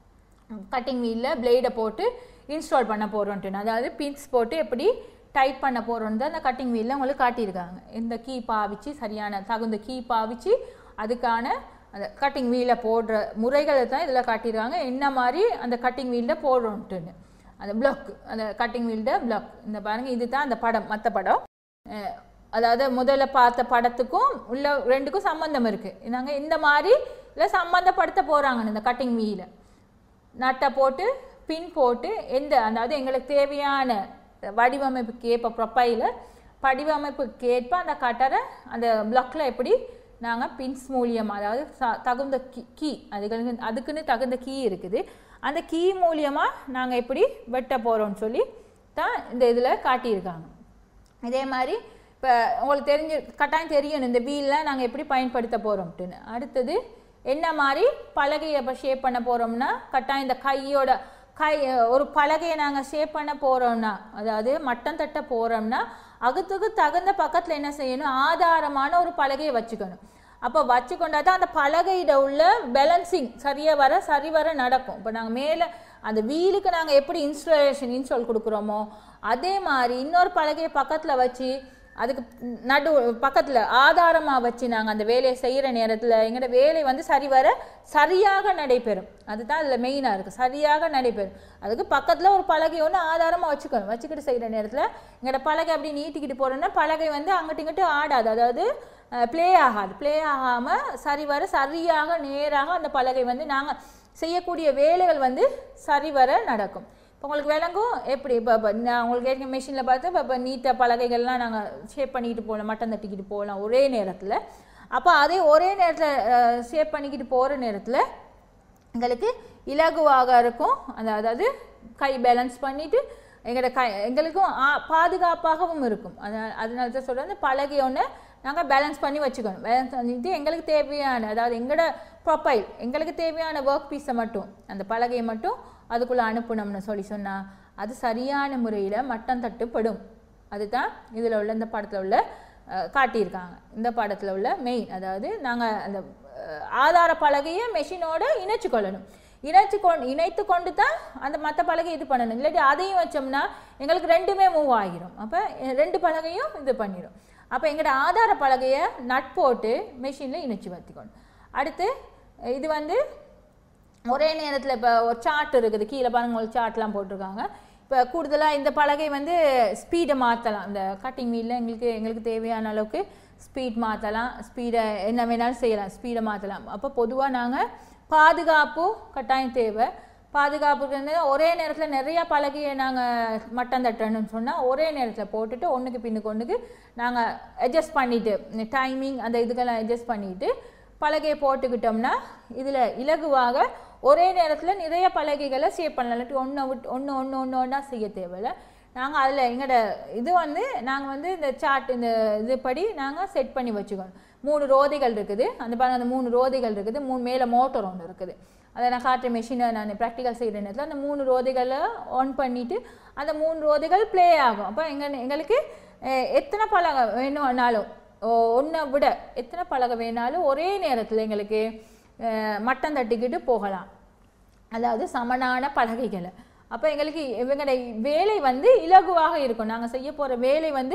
கட்டிங் வீலில் பிளேடை போட்டு இன்ஸ்டால் பண்ண போகிறோன்ட்டு அதாவது பின்ஸ் போட்டு எப்படி டைட் பண்ண போகிறோன்னு தான் அந்த கட்டிங் வீலில் உங்களுக்கு காட்டியிருக்காங்க இந்த கீ பாவிச்சு சரியான தகுந்த கீ பாவிச்சு அதுக்கான அந்த கட்டிங் வீலை போடுற முறைகளை தான் இதில் காட்டியிருக்காங்க என்ன மாதிரி அந்த கட்டிங் வீலில் போடுறோன்ட்டுன்னு அந்த பிளாக் அந்த கட்டிங் வீல்ட பிளாக் இந்த பாருங்கள் இது தான் அந்த படம் மற்ற படம் அஹ் அதாவது முதல்ல பார்த்த படத்துக்கும் உள்ள ரெண்டுக்கும் சம்மந்தம் இருக்குது நாங்கள் இந்த மாதிரி இல்லை சம்மந்தப்படுத்த போகிறாங்க இந்த கட்டிங் வீலை நட்டை போட்டு பின் போட்டு எந்த அதாவது எங்களுக்கு தேவையான வடிவமைப்புக்கு ஏற்ப ப்ரொஃபைல வடிவமைப்புக்கு ஏற்ப அந்த கட்டரை அந்த பிளாக்ல எப்படி நாங்கள் பின்ஸ் மூலியமாக அதாவது ச- தகுந்த கீ கீ அதுக்கு அதுக்குன்னு தகுந்த கீ இருக்குது அந்த கீ மூலியமாக நாங்கள் எப்படி வெட்ட போகிறோம்னு சொல்லி தான் இந்த இதில் காட்டியிருக்காங்க இதே மாதிரி இப்போ உங்களுக்கு தெரிஞ்சு கட்டாயம் தெரியணும் இந்த வீலில் நாங்கள் எப்படி பயன்படுத்த போகிறோம்ட்டுன்னு அடுத்தது என்ன மாதிரி பலகையை இப்போ ஷேப் பண்ண போகிறோம்னா கட்டாயம் இந்த கையோட கை ஒரு பலகையை நாங்கள் ஷேப் பண்ண போகிறோம்னா அதாவது மட்டம் தட்ட போகிறோம்னா அகத்துக்கு தகுந்த பக்கத்தில் என்ன செய்யணும் ஆதாரமான ஒரு பலகையை வச்சுக்கணும் அப்போ வச்சுக்கொண்டா தான் அந்த பலகையிட உள்ள பேலன்சிங் சரியாக வர சரி வர நடக்கும் இப்போ நாங்கள் மேலே அந்த வீலுக்கு நாங்கள் எப்படி இன்ஸ்டாலேஷன் இன்ஸ்டால் கொடுக்குறோமோ அதே மாதிரி இன்னொரு பலகையை பக்கத்தில் வச்சு அதுக்கு நடு பக்கத்தில் ஆதாரமாக வச்சு நாங்கள் அந்த வேலையை செய்கிற நேரத்தில் எங்களோட வேலை வந்து சரிவர சரியாக நடைபெறும் அதுதான் அதில் மெயினாக இருக்குது சரியாக நடைபெறும் அதுக்கு பக்கத்தில் ஒரு பலகை ஒன்று ஆதாரமாக வச்சுக்கணும் வச்சுக்கிட்டு செய்கிற நேரத்தில் எங்களோட பலகை அப்படி நீட்டிக்கிட்டு போகிறோன்னா பலகை வந்து அங்கிட்டு இங்கிட்டு ஆடாது அதாவது ப்ளே ஆகாது ப்ளே ஆகாமல் சரிவர சரியாக நேராக அந்த பலகை வந்து நாங்கள் செய்யக்கூடிய வேலைகள் வந்து சரிவர நடக்கும் இப்போ உங்களுக்கு விளங்கும் எப்படி இப்போ இப்போ நான் உங்களுக்கு ஏற்கனவே மிஷினில் பார்த்து இப்போ இப்போ நீட்டாக பலகைகள்லாம் நாங்கள் ஷேப் பண்ணிக்கிட்டு போகலாம் மட்டம் தட்டிக்கிட்டு போகலாம் ஒரே நேரத்தில் அப்போ அதே ஒரே நேரத்தில் ஷேப் பண்ணிக்கிட்டு போகிற நேரத்தில் எங்களுக்கு இலகுவாக இருக்கும் அந்த அதாவது கை பேலன்ஸ் பண்ணிட்டு எங்களோட கை எங்களுக்கும் ஆ- பாதுகாப்பாகவும் இருக்கும் அதனால் அதனால தான் சொல்கிறேன் அந்த பலகை ஒன்று நாங்கள் பேலன்ஸ் பண்ணி வச்சுக்கணும் பேலன்ஸ் பண்ணிட்டு எங்களுக்கு தேவையான அதாவது எங்களோட ப்ரொஃபைல் எங்களுக்கு தேவையான ஒர்க் பீஸை மட்டும் அந்த பலகையை மட்டும் அதுக்குள்ளே அனுப்பணும்னு சொல்லி சொன்னால் அது சரியான முறையில் மட்டம் தட்டுப்படும் அதுதான் இதில் உள்ள இந்த படத்தில் உள்ள அஹ், காட்டியிருக்காங்க இந்த படத்தில் உள்ள மெயின் அதாவது நாங்கள் அந்த அஹ், ஆதார பலகையை மெஷினோட இணைச்சு கொள்ளணும் இணைச்சு கொண்டு இணைத்து கொண்டு தான் அந்த மற்ற பலகை இது பண்ணணும் இல்லாட்டி அதையும் வச்சோம்னா எங்களுக்கு ரெண்டுமே மூவ் ஆகிரும் அப்போ ரெண்டு பலகையும் இது பண்ணிடும் அப்போ எங்களோட ஆதார பலகையை நட் போட்டு மெஷினில் இணைச்சு வச்சுக்கணும் அடுத்து இது வந்து ஒரே நேரத்தில் இப்போ ஒரு சார்ட் இருக்குது கீழே பாருங்க ஒரு சார்ட்லாம் போட்டிருக்காங்க இப்போ கூடுதலாக இந்த பலகை வந்து ஸ்பீடை மாற்றலாம் இந்த கட்டிங் வீலில் எங்களுக்கு எங்களுக்கு தேவையான அளவுக்கு ஸ்பீட் மாற்றலாம் ஸ்பீடை என்ன வேணாலும் செய்யலாம் ஸ்பீடை மாற்றலாம் அப்போ பொதுவாக நாங்கள் பாதுகாப்பு கட்டாயம் தேவை பாதுகாப்புக்கு வந்து ஒரே நேரத்தில் நிறையா பலகையை நாங்கள் மட்டம் தட்டணும்னு சொன்னால் ஒரே நேரத்தில் போட்டுட்டு ஒன்றுக்கு பின்னுக்கு ஒன்றுக்கு நாங்கள் அட்ஜஸ்ட் பண்ணிவிட்டு டைமிங் அந்த இதுக்கெல்லாம் அட்ஜஸ்ட் பண்ணிவிட்டு பலகையை போட்டுக்கிட்டோம்னா இதில் இலகுவாக ஒரே நேரத்தில் நிறைய பலகைகளை சேவ் பண்ணலாம் இல்லாட்டி ஒன்று விட்டு ஒன்று ஒன்று ஒன்று ஒன்றா செய்ய தேவையில்ல நாங்கள் அதில் எங்களோட இது வந்து நாங்கள் வந்து இந்த சார்ட் இந்த இது படி நாங்கள் செட் பண்ணி வச்சுக்கணும் மூணு ரோதைகள் இருக்குது அந்த பாருங்க அந்த மூணு ரோதைகள் இருக்குது மூணு மேலே மோட்டர் ஒன்று இருக்குது அதை நான் காட்டுற மெஷினை நான் ப்ராக்டிக்கல் செய்கிற நேரத்தில் அந்த மூணு ரோதைகளை ஆன் பண்ணிவிட்டு அந்த மூணு ரோதைகள் ப்ளே ஆகும் அப்போ எங்க எங்களுக்கு அஹ், எத்தனை பலகை வேணும்னாலும் ஒன்றை விட எத்தனை பலகை வேணாலும் ஒரே நேரத்தில் எங்களுக்கு அஹ், மட்டம் தட்டிக்கிட்டு போகலாம் அதாவது சமனான பலகைகளை அப்போ எங்களுக்கு இவங்களுடைய வேலை வந்து இலகுவாக இருக்கும் நாங்கள் செய்ய போகிற வேலை வந்து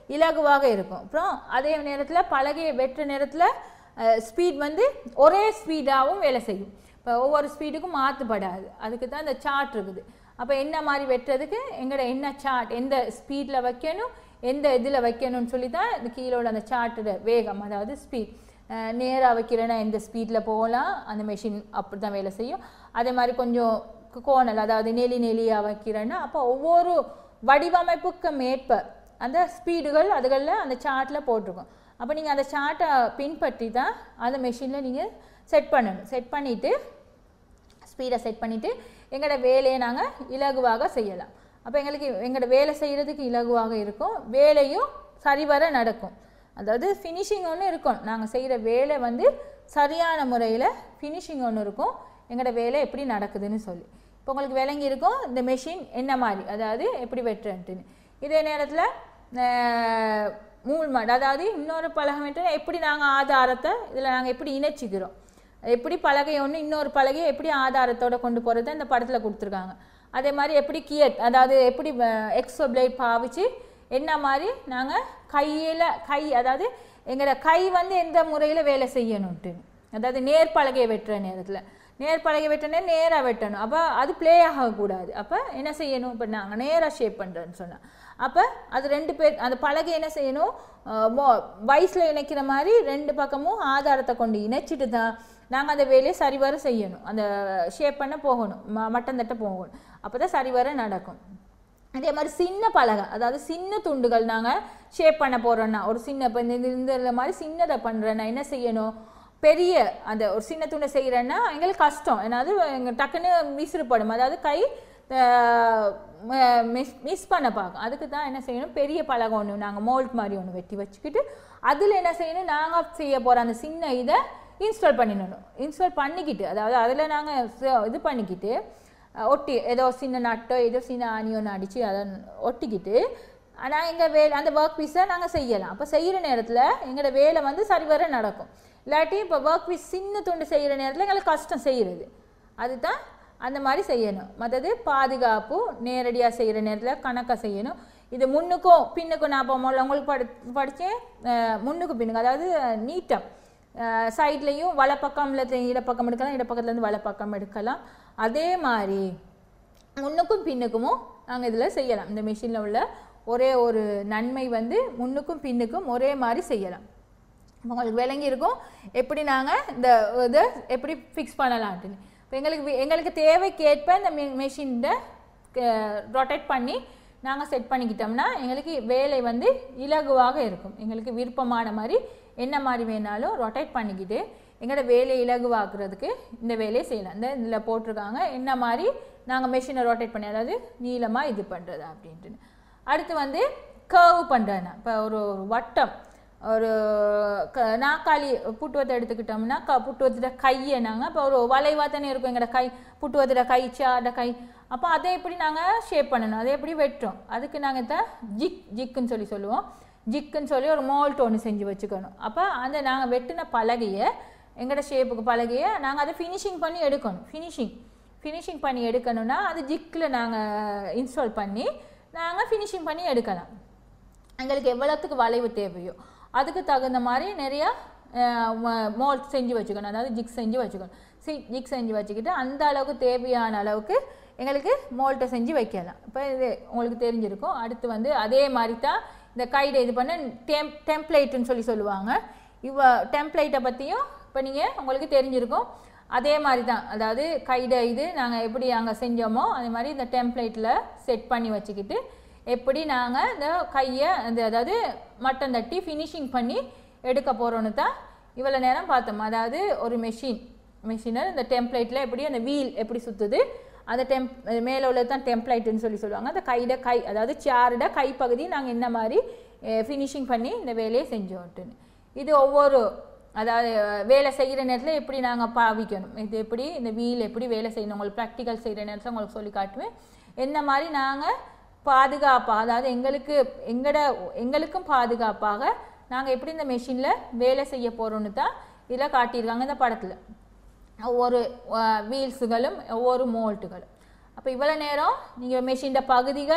இலகுவாக இருக்கும் அப்புறம் அதே நேரத்தில் பலகையை வெட்டுற நேரத்தில் ஸ்பீட் வந்து ஒரே ஸ்பீடாகவும் வேலை செய்யும் இப்போ ஒவ்வொரு ஸ்பீடுக்கும் மாற்றுப்படாது அதுக்கு தான் இந்த சார்ட் இருக்குது அப்போ என்ன மாதிரி வெட்டுறதுக்கு எங்களோட என்ன சார்ட் எந்த ஸ்பீடில் வைக்கணும் எந்த இதில் வைக்கணும்னு சொல்லி தான் இந்த கீழே உள்ள அந்த சார்ட்டோட வேகம் அதாவது ஸ்பீட் நேராக வைக்கிறேன்னா எந்த ஸ்பீடில் போகலாம் அந்த மெஷின் அப்படி தான் வேலை செய்யும் அதே மாதிரி கொஞ்சம் கோணல் அதாவது நெலி நெலியாக வைக்கிறேன்னா அப்போ ஒவ்வொரு வடிவமைப்புக்கு மேற்ப அந்த ஸ்பீடுகள் அதுகளில் அந்த சார்ட்டில் போட்டிருக்கும் அப்போ நீங்கள் அந்த சார்ட்டை பின்பற்றி தான் அந்த மெஷினில் நீங்கள் செட் பண்ணணும் செட் பண்ணிவிட்டு ஸ்பீடை செட் பண்ணிவிட்டு எங்களோட வேலையை நாங்கள் இலகுவாக செய்யலாம் அப்போ எங்களுக்கு எங்களோட வேலை செய்கிறதுக்கு இலகுவாக இருக்கும் வேலையும் சரிவர நடக்கும் அதாவது ஃபினிஷிங் ஒன்று இருக்கும் நாங்கள் செய்கிற வேலை வந்து சரியான முறையில் ஃபினிஷிங் ஒன்று இருக்கும் எங்களோட வேலை எப்படி நடக்குதுன்னு சொல்லி இப்போ உங்களுக்கு விளங்கி இருக்கும் இந்த மெஷின் என்ன மாதிரி அதாவது எப்படி வெட்டுறன்ட்டுன்னு இதே நேரத்தில் மூல் மாடு அதாவது இன்னொரு பலகை மட்டும் எப்படி நாங்கள் ஆதாரத்தை இதில் நாங்கள் எப்படி இணைச்சிக்கிறோம் எப்படி பலகை ஒன்று இன்னொரு பலகையை எப்படி ஆதாரத்தோட கொண்டு போகிறது இந்த படத்தில் கொடுத்துருக்காங்க அதே மாதிரி எப்படி கியட் அதாவது எப்படி எக்ஸோ பிளேட் பாவிச்சு என்ன மாதிரி நாங்கள் கையில் கை அதாவது எங்களோட கை வந்து எந்த முறையில் வேலை செய்யணும்ட்டு அதாவது நேர் பலகையை வெட்டுற நேரத்தில் நேர் பலகை வெட்டினே நேராக வெட்டணும் அப்போ அது ப்ளே ஆகக்கூடாது அப்போ என்ன செய்யணும் இப்போ நாங்கள் நேராக ஷேப் பண்ணுறேன்னு சொன்னோம் அப்போ அது ரெண்டு பேர் அந்த பலகை என்ன செய்யணும் வயசில் இணைக்கிற மாதிரி ரெண்டு பக்கமும் ஆதாரத்தை கொண்டு இணைச்சிட்டு தான் நாங்கள் அந்த வேலையை சரிவர செய்யணும் அந்த ஷேப் பண்ண போகணும் ம மட்டம் தட்ட போகணும் அப்போ தான் சரிவர நடக்கும் அதே மாதிரி சின்ன பலகை அதாவது சின்ன துண்டுகள் நாங்கள் ஷேப் பண்ண போகிறோன்னா ஒரு சின்ன இப்போ இந்த இந்த மாதிரி சின்னதை பண்ணுறேன்னா என்ன செய்யணும் பெரிய அந்த ஒரு சின்ன துண்டை செய்கிறேன்னா எங்களுக்கு கஷ்டம் ஏன்னா அது எங்கள் டக்குன்னு விசிறுப்படும் அதாவது கை மிஸ் மிஸ் பண்ண பார்க்கும் அதுக்கு தான் என்ன செய்யணும் பெரிய பலகை ஒன்று நாங்கள் மோல்ட் மாதிரி ஒன்று வெட்டி வச்சுக்கிட்டு அதில் என்ன செய்யணும் நாங்கள் செய்ய போகிற அந்த சின்ன இதை இன்ஸ்டால் பண்ணிடணும் இன்ஸ்டால் பண்ணிக்கிட்டு அதாவது அதில் நாங்கள் இது பண்ணிக்கிட்டு ஒட்டி ஏதோ சின்ன நட்டோ ஏதோ சின்ன ஆணியோ அடித்து அதை ஒட்டிக்கிட்டு ஆனால் எங்கள் வேலை அந்த ஒர்க் பீஸை நாங்கள் செய்யலாம் அப்போ செய்கிற நேரத்தில் எங்களோட வேலை வந்து சரிவர நடக்கும் இல்லாட்டி இப்போ ஒர்க் பீஸ் சின்ன துண்டு செய்கிற நேரத்தில் எங்களுக்கு கஷ்டம் செய்கிறது அதுதான் அந்த மாதிரி செய்யணும் மற்றது பாதுகாப்பு நேரடியாக செய்கிற நேரத்தில் கணக்காக செய்யணும் இது முன்னுக்கும் பின்னுக்கும் நான் இப்போ முதல்ல உங்களுக்கு படி படித்தேன் முன்னுக்கும் பின்னுக்கு அதாவது நீட்டம் சைட்லேயும் வலப்பக்கம்ல இடப்பக்கம் எடுக்கலாம் இடப்பக்கத்துலேருந்து வலப்பக்கம் எடுக்கலாம் அதே மாதிரி முன்னுக்கும் பின்னுக்கும் நாங்கள் இதில் செய்யலாம் இந்த மிஷினில் உள்ள ஒரே ஒரு நன்மை வந்து முன்னுக்கும் பின்னுக்கும் ஒரே மாதிரி செய்யலாம் உங்களுக்கு விளங்கி இருக்கும் எப்படி நாங்கள் இந்த இதை எப்படி ஃபிக்ஸ் பண்ணலான்ட்டுன்னு இப்போ எங்களுக்கு எங்களுக்கு தேவைக்கேற்ப இந்த மெஷின்ட ரொட்டேட் பண்ணி நாங்கள் செட் பண்ணிக்கிட்டோம்னா எங்களுக்கு வேலை வந்து இலகுவாக இருக்கும் எங்களுக்கு விருப்பமான மாதிரி என்ன மாதிரி வேணாலும் ரொட்டேட் பண்ணிக்கிட்டு எங்களோட வேலையை இலகுவாக்குறதுக்கு இந்த வேலையை செய்யலாம் இந்த இதில் போட்டிருக்காங்க என்ன மாதிரி நாங்கள் மெஷினை ரொட்டேட் பண்ணி அதாவது நீளமாக இது பண்ணுறது அப்படின்ட்டு அடுத்து வந்து கர்வ் பண்ணுறேன்னா இப்போ ஒரு ஒரு வட்டம் ஒரு க நாக்காளி புட்டுவத்தை எடுத்துக்கிட்டோம்னா க புட்டுவத்தோட கையை நாங்கள் இப்போ ஒரு வளைவாக தானே இருக்கும் எங்களோட கை புட்டுவத்தோட கை சாட கை அப்போ அதை எப்படி நாங்கள் ஷேப் பண்ணணும் அதை எப்படி வெட்டுறோம் அதுக்கு நாங்கள் தான் ஜிக் ஜிக்குன்னு சொல்லி சொல்லுவோம் ஜிக்குன்னு சொல்லி ஒரு மோல்ட் ஒன்று செஞ்சு வச்சுக்கணும் அப்போ அந்த நாங்கள் வெட்டின பலகையை எங்களோட ஷேப்புக்கு பலகையை நாங்கள் அதை ஃபினிஷிங் பண்ணி எடுக்கணும் ஃபினிஷிங் ஃபினிஷிங் பண்ணி எடுக்கணும்னா அது ஜிக்கில் நாங்கள் இன்ஸ்டால் பண்ணி நாங்கள் ஃபினிஷிங் பண்ணி எடுக்கலாம் எங்களுக்கு எவ்வளோத்துக்கு வளைவு தேவையோ அதுக்கு தகுந்த மாதிரி நிறையா மோல்ட் செஞ்சு வச்சுக்கணும் அதாவது ஜிக் செஞ்சு வச்சுக்கணும் சி ஜிக் செஞ்சு வச்சுக்கிட்டு அந்த அளவுக்கு தேவையான அளவுக்கு எங்களுக்கு மோல்ட்டை செஞ்சு வைக்கலாம் இப்போ இது உங்களுக்கு தெரிஞ்சிருக்கும் அடுத்து வந்து அதே மாதிரி தான் இந்த கைடை இது பண்ண டெம் டெம்ப்ளேட்டுன்னு சொல்லி சொல்லுவாங்க இவ டெம்ப்ளேட்டை பற்றியும் இப்போ நீங்கள் உங்களுக்கு தெரிஞ்சிருக்கும் அதே மாதிரி தான் அதாவது கைடை இது நாங்கள் எப்படி அங்கே செஞ்சோமோ அதே மாதிரி இந்த டெம்ப்ளேட்டில் செட் பண்ணி வச்சுக்கிட்டு எப்படி நாங்கள் இந்த கையை அந்த அதாவது மட்டம் தட்டி ஃபினிஷிங் பண்ணி எடுக்க போகிறோன்னு தான் இவ்வளோ நேரம் பார்த்தோம் அதாவது ஒரு மெஷின் மெஷினர் இந்த டெம்ப்ளேட்டில் எப்படி அந்த வீல் எப்படி சுற்றுது அந்த டெம்ப் மேலே உள்ளது தான் டெம்ப்ளேட்டுன்னு சொல்லி சொல்லுவாங்க அந்த கையிட கை அதாவது சேரோட கைப்பகுதி நாங்கள் என்ன மாதிரி ஃபினிஷிங் பண்ணி இந்த வேலையை செஞ்சோன்ட்டுன்னு இது ஒவ்வொரு அதாவது வேலை செய்கிற நேரத்தில் எப்படி நாங்கள் பாவிக்கணும் இது எப்படி இந்த வீல் எப்படி வேலை செய்யணும் உங்களுக்கு ப்ராக்டிக்கல் செய்கிற நேரத்தில் உங்களுக்கு சொல்லி காட்டுவேன் என்ன மாதிரி நாங்கள் பாதுகாப்பாக அதாவது எங்களுக்கு எங்களோட எங்களுக்கும் பாதுகாப்பாக நாங்கள் எப்படி இந்த மெஷினில் வேலை செய்ய போகிறோன்னு தான் இதில் காட்டியிருக்காங்க இந்த படத்தில் ஒவ்வொரு வீல்ஸுகளும் ஒவ்வொரு மோல்ட்டுகளும் அப்போ இவ்வளோ நேரம் நீங்கள் மெஷின் பகுதிகள்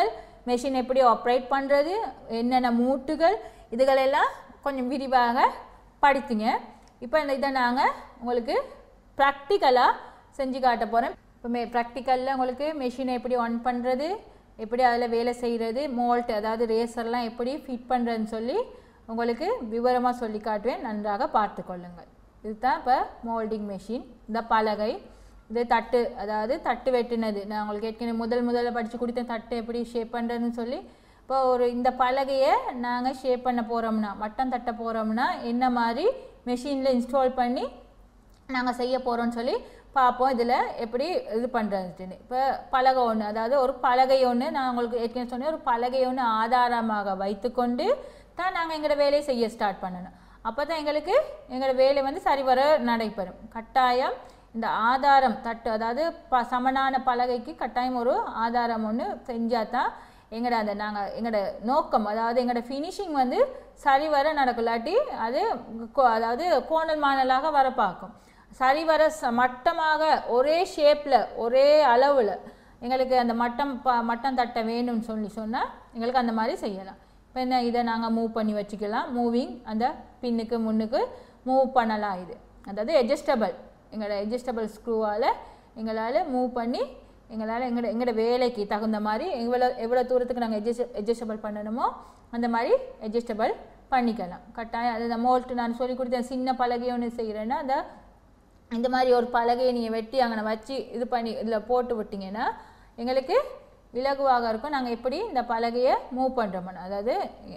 மெஷின் எப்படி ஆப்ரேட் பண்ணுறது என்னென்ன மூட்டுகள் இதுகளெல்லாம் கொஞ்சம் விரிவாக படித்துங்க இப்போ இந்த இதை நாங்கள் உங்களுக்கு ப்ராக்டிக்கலாக செஞ்சு காட்ட போகிறேன் இப்போ மே ப்ராக்டிக்கலில் உங்களுக்கு மெஷினை எப்படி ஆன் பண்ணுறது எப்படி அதில் வேலை செய்கிறது மோல்ட் அதாவது ரேசர்லாம் எப்படி ஃபிட் பண்ணுறதுன்னு சொல்லி உங்களுக்கு விவரமாக சொல்லி காட்டுவேன் நன்றாக பார்த்து கொள்ளுங்கள் இதுதான் இப்போ மோல்டிங் மெஷின் இந்த பலகை இது தட்டு அதாவது தட்டு வெட்டினது நான் உங்களுக்கு ஏற்கனவே முதல் முதல்ல படித்து கொடுத்த தட்டு எப்படி ஷேப் பண்ணுறதுன்னு சொல்லி இப்போ ஒரு இந்த பலகையை நாங்கள் ஷேப் பண்ண போகிறோம்னா வட்டம் தட்ட போகிறோம்னா என்ன மாதிரி மெஷினில் இன்ஸ்டால் பண்ணி நாங்கள் செய்ய போகிறோம்னு சொல்லி பார்ப்போம் இதில் எப்படி இது பண்ணுறதுன்னு இப்போ பலகை ஒன்று அதாவது ஒரு பலகை ஒன்று நான் உங்களுக்கு ஏற்கனவே சொன்னேன் ஒரு பலகை ஒன்று ஆதாரமாக வைத்துக்கொண்டு தான் நாங்கள் எங்களோட வேலையை செய்ய ஸ்டார்ட் பண்ணணும் அப்போ தான் எங்களுக்கு எங்களோட வேலை வந்து சரிவர நடைபெறும் கட்டாயம் இந்த ஆதாரம் தட்டு அதாவது ப சமனான பலகைக்கு கட்டாயம் ஒரு ஆதாரம் ஒன்று செஞ்சால் தான் எங்களோட அந்த நாங்கள் எங்களோட நோக்கம் அதாவது எங்களோட ஃபினிஷிங் வந்து சரிவர நடக்கும் இல்லாட்டி அது கொ- அதாவது கோணல் மாணலாக வர பார்க்கும் சரிவர ச மட்டமாக ஒரே ஷேப்பில் ஒரே அளவில் எங்களுக்கு அந்த மட்டம் ப மட்டம் தட்ட வேணும்னு சொல்லி சொன்னால் எங்களுக்கு அந்த மாதிரி செய்யலாம் இப்போ என்ன இதை நாங்கள் மூவ் பண்ணி வச்சுக்கலாம் மூவிங் அந்த பின்னுக்கு முன்னுக்கு மூவ் பண்ணலாம் இது அதாவது எட்ஜஸ்டபிள் எங்களோட எட்ஜஸ்டபிள் ஸ்க்ரூவால் எங்களால் மூவ் பண்ணி எங்களால் எங்களோட எங்களோட வேலைக்கு தகுந்த மாதிரி எவ்வளோ எவ்வளோ தூரத்துக்கு நாங்கள் எட்ஜஸ்ட் எட்ஜஸ்டபிள் பண்ணணுமோ அந்த மாதிரி எட்ஜஸ்டபிள் பண்ணிக்கலாம் கட்டாயம் அது இந்த மோல்ட் நான் சொல்லி கொடுத்தேன் சின்ன பலகை ஒன்று செய்கிறேன்னா அந்த இந்த மாதிரி ஒரு பலகையை நீங்கள் வெட்டி அங்கே வச்சு இது பண்ணி இதில் போட்டு விட்டிங்கன்னா எங்களுக்கு இலகுவாக இருக்கும் நாங்கள் எப்படி இந்த பலகையை மூவ் பண்ணுறோம்னு அதாவது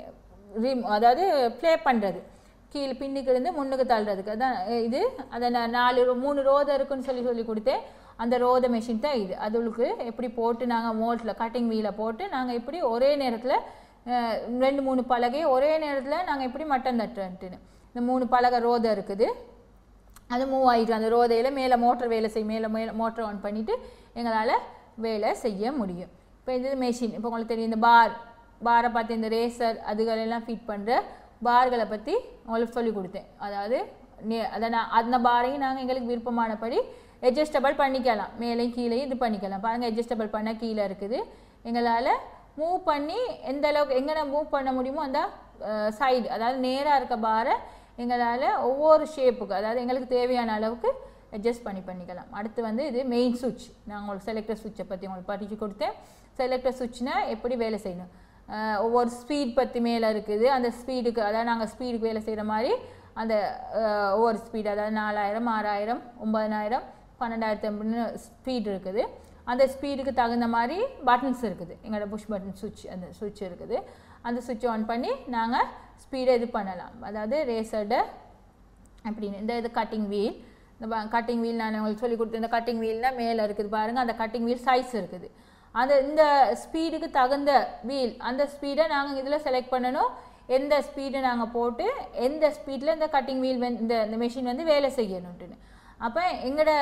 ரிம் அதாவது ப்ளே பண்ணுறது கீழ் பின்னுக்கு இருந்து முன்னுக்கு தள்ளுறதுக்கு அதான் இது அதை நான் நாலு ரோ- மூணு ரோதை இருக்குன்னு சொல்லி சொல்லி கொடுத்தேன் அந்த ரோத மெஷின் தான் இது அதுகளுக்கு எப்படி போட்டு நாங்கள் மோட்டில் கட்டிங் வீலை போட்டு நாங்கள் எப்படி ஒரே நேரத்தில் ரெண்டு மூணு பலகை ஒரே நேரத்தில் நாங்கள் எப்படி மட்டன் தட்டுறேன்ட்டுன்னு இந்த மூணு பலகை ரோதை இருக்குது அது மூவ் ஆகிட்டு அந்த ரோதையில் மேலே மோட்டர் வேலை செய்யும் மேலே மேலே மோட்டர் ஆன் பண்ணிவிட்டு எங்களால் வேலை செய்ய முடியும் இப்போ இது மெஷின் இப்போ உங்களுக்கு தெரியும் இந்த பார் பாரை பார்த்து இந்த ரேசர் அதுகளெல்லாம் ஃபிட் பண்ணுற பார்களை பற்றி உங்களுக்கு சொல்லி கொடுத்தேன் அதாவது நே- அதை நான் அந்த பாரையும் நாங்கள் எங்களுக்கு விருப்பமானபடி adjustable பண்ணிக்கலாம் மேலேயும் கீழேயும் இது பண்ணிக்கலாம் பாருங்கள் adjustable பண்ண கீழே இருக்குது எங்களால் மூவ் பண்ணி எந்த அளவுக்கு எங்கே மூவ் பண்ண முடியுமோ அந்த சைடு அதாவது நேராக இருக்க பாரை எங்களால் ஒவ்வொரு ஷேப்புக்கு அதாவது எங்களுக்கு தேவையான அளவுக்கு அட்ஜஸ்ட் பண்ணி பண்ணிக்கலாம் அடுத்து வந்து இது மெயின் சுவிட்ச் நான் உங்களுக்கு செலக்டர் சுவிட்சை பற்றி உங்களுக்கு படித்து கொடுத்தேன் செலக்டர் சுவிட்ச்னா எப்படி வேலை செய்யணும் அஹ் ஒவ்வொரு ஸ்பீட் பற்றி மேலே இருக்குது அந்த ஸ்பீடுக்கு அதாவது நாங்கள் ஸ்பீடுக்கு வேலை செய்கிற மாதிரி அந்த அஹ், ஒவ்வொரு ஸ்பீடு அதாவது நாலாயிரம் ஆறாயிரம் ஒம்பதனாயிரம் பன்னெண்டாயிரத்தி ஐம்பதுன்னு ஸ்பீட் இருக்குது அந்த ஸ்பீடுக்கு தகுந்த மாதிரி பட்டன்ஸ் இருக்குது எங்களோட புஷ் பட்டன் சுவிட்ச் அந்த சுவிட்ச் இருக்குது அந்த சுவிட்ச் ஆன் பண்ணி நாங்கள் ஸ்பீடை இது பண்ணலாம் அதாவது ரேசர்ட அப்படின்னு இந்த இது கட்டிங் வீல் இந்த கட்டிங் வீல் நான் உங்களுக்கு சொல்லி கொடுத்த இந்த கட்டிங் வீல்னால் மேலே இருக்குது பாருங்கள் அந்த கட்டிங் வீல் சைஸ் இருக்குது அந்த இந்த ஸ்பீடுக்கு தகுந்த வீல் அந்த ஸ்பீடை நாங்கள் இதில் செலக்ட் பண்ணணும் எந்த ஸ்பீடு நாங்கள் போட்டு எந்த ஸ்பீடில் இந்த கட்டிங் வீல் இந்த இந்த மெஷின் வந்து வேலை செய்யணுன்ட்டுன்னு அப்போ எங்களோட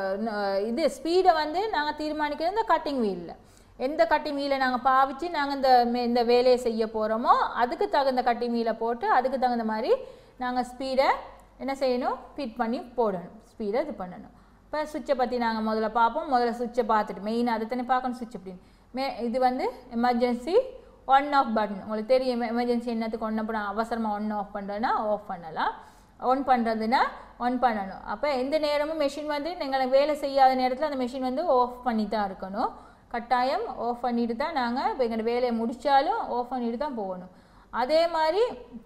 ந- இது ஸ்பீடை வந்து நாங்கள் தீர்மானிக்கிறது இந்த கட்டிங் வீலில் எந்த கட்டிங் வீலை நாங்கள் பாவிச்சு நாங்கள் இந்த மே- இந்த வேலையை செய்ய போகிறோமோ அதுக்கு தகுந்த கட்டிங் வீலை போட்டு அதுக்கு தகுந்த மாதிரி நாங்கள் ஸ்பீடை என்ன செய்யணும் ஃபிட் பண்ணி போடணும் ஸ்பீடை இது பண்ணணும் இப்போ சுவிட்சை பற்றி நாங்கள் முதல்ல பார்ப்போம் முதல்ல சுவிட்சை பார்த்துட்டு மெயினாக அதை தானே பார்க்கணும் சுவிட்ச் அப்படின்னு மே இது வந்து எமர்ஜென்சி ஒன் ஆஃப் பட்டன் உங்களுக்கு தெரியும் எமர்ஜென்சி என்னத்துக்கு ஒன்று பண்ண அவசரமாக ஒன் ஆஃப் பண்ணுறதுனா ஆஃப் பண்ணலாம் ஆன் பண்ணுறதுனா ஆன் பண்ணணும் அப்போ எந்த நேரமும் மெஷின் வந்து நீங்கள் வேலை செய்யாத நேரத்தில் அந்த மெஷின் வந்து ஆஃப் பண்ணி தான் இருக்கணும் கட்டாயம் ஆஃப் பண்ணிட்டு தான் நாங்கள் இப்போ எங்களோட வேலையை முடித்தாலும் ஆஃப் பண்ணிட்டு தான் போகணும் அதே மாதிரி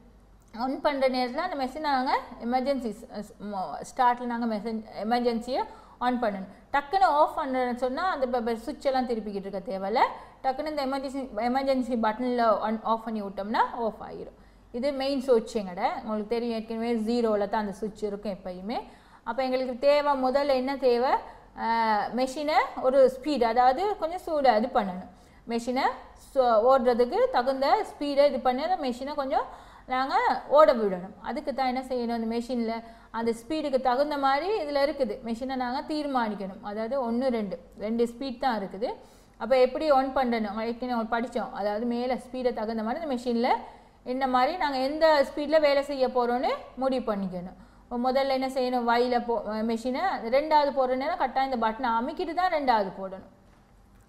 ஆன் பண்ணுற நேரத்தில் அந்த மெஷின் நாங்கள் எமர்ஜென்சி ஸ்டார்ட்டில் நாங்கள் மெசேஜ் எமர்ஜென்சியை ஆன் பண்ணணும் டக்குன்னு ஆஃப் பண்ணுறேன்னு சொன்னால் அந்த இப்போ சுவிட்ச் எல்லாம் திருப்பிக்கிட்டு இருக்க தேவையில்ல டக்குன்னு இந்த எமர்ஜென்சி எமர்ஜென்சி பட்டனில் ஆன் ஆஃப் பண்ணி விட்டோம்னா ஆஃப் ஆகிரும் இது மெயின் சுவிட்ச் எங்கட உங்களுக்கு தெரியும் ஏற்கனவே ஜீரோவில் தான் அந்த சுவிட்ச் இருக்கும் எப்பயுமே அப்போ எங்களுக்கு தேவை முதல்ல என்ன தேவை மெஷினை ஒரு ஸ்பீடு அதாவது கொஞ்சம் சூடாக இது பண்ணணும் மெஷினை ஓடுறதுக்கு தகுந்த ஸ்பீடை இது பண்ணி அந்த மெஷினை கொஞ்சம் நாங்கள் ஓட விடணும் அதுக்கு தான் என்ன செய்யணும் அந்த மெஷினில் அந்த ஸ்பீடுக்கு தகுந்த மாதிரி இதில் இருக்குது மெஷினை நாங்கள் தீர்மானிக்கணும் அதாவது ஒன்று ரெண்டு ரெண்டு ஸ்பீட் தான் இருக்குது அப்போ எப்படி ஆன் பண்ணணும் ஏற்கனவே அவங்க படித்தோம் அதாவது மேலே ஸ்பீடை தகுந்த மாதிரி அந்த மெஷினில் என்ன மாதிரி நாங்கள் எந்த ஸ்பீடில் வேலை செய்ய போகிறோன்னு முடிவு பண்ணிக்கணும் இப்போ முதல்ல என்ன செய்யணும் வாயில் போ மெஷினை ரெண்டாவது போடுற நேரம் கரெக்டாக இந்த பட்டனை அமுக்கிட்டு தான் ரெண்டாவது போடணும்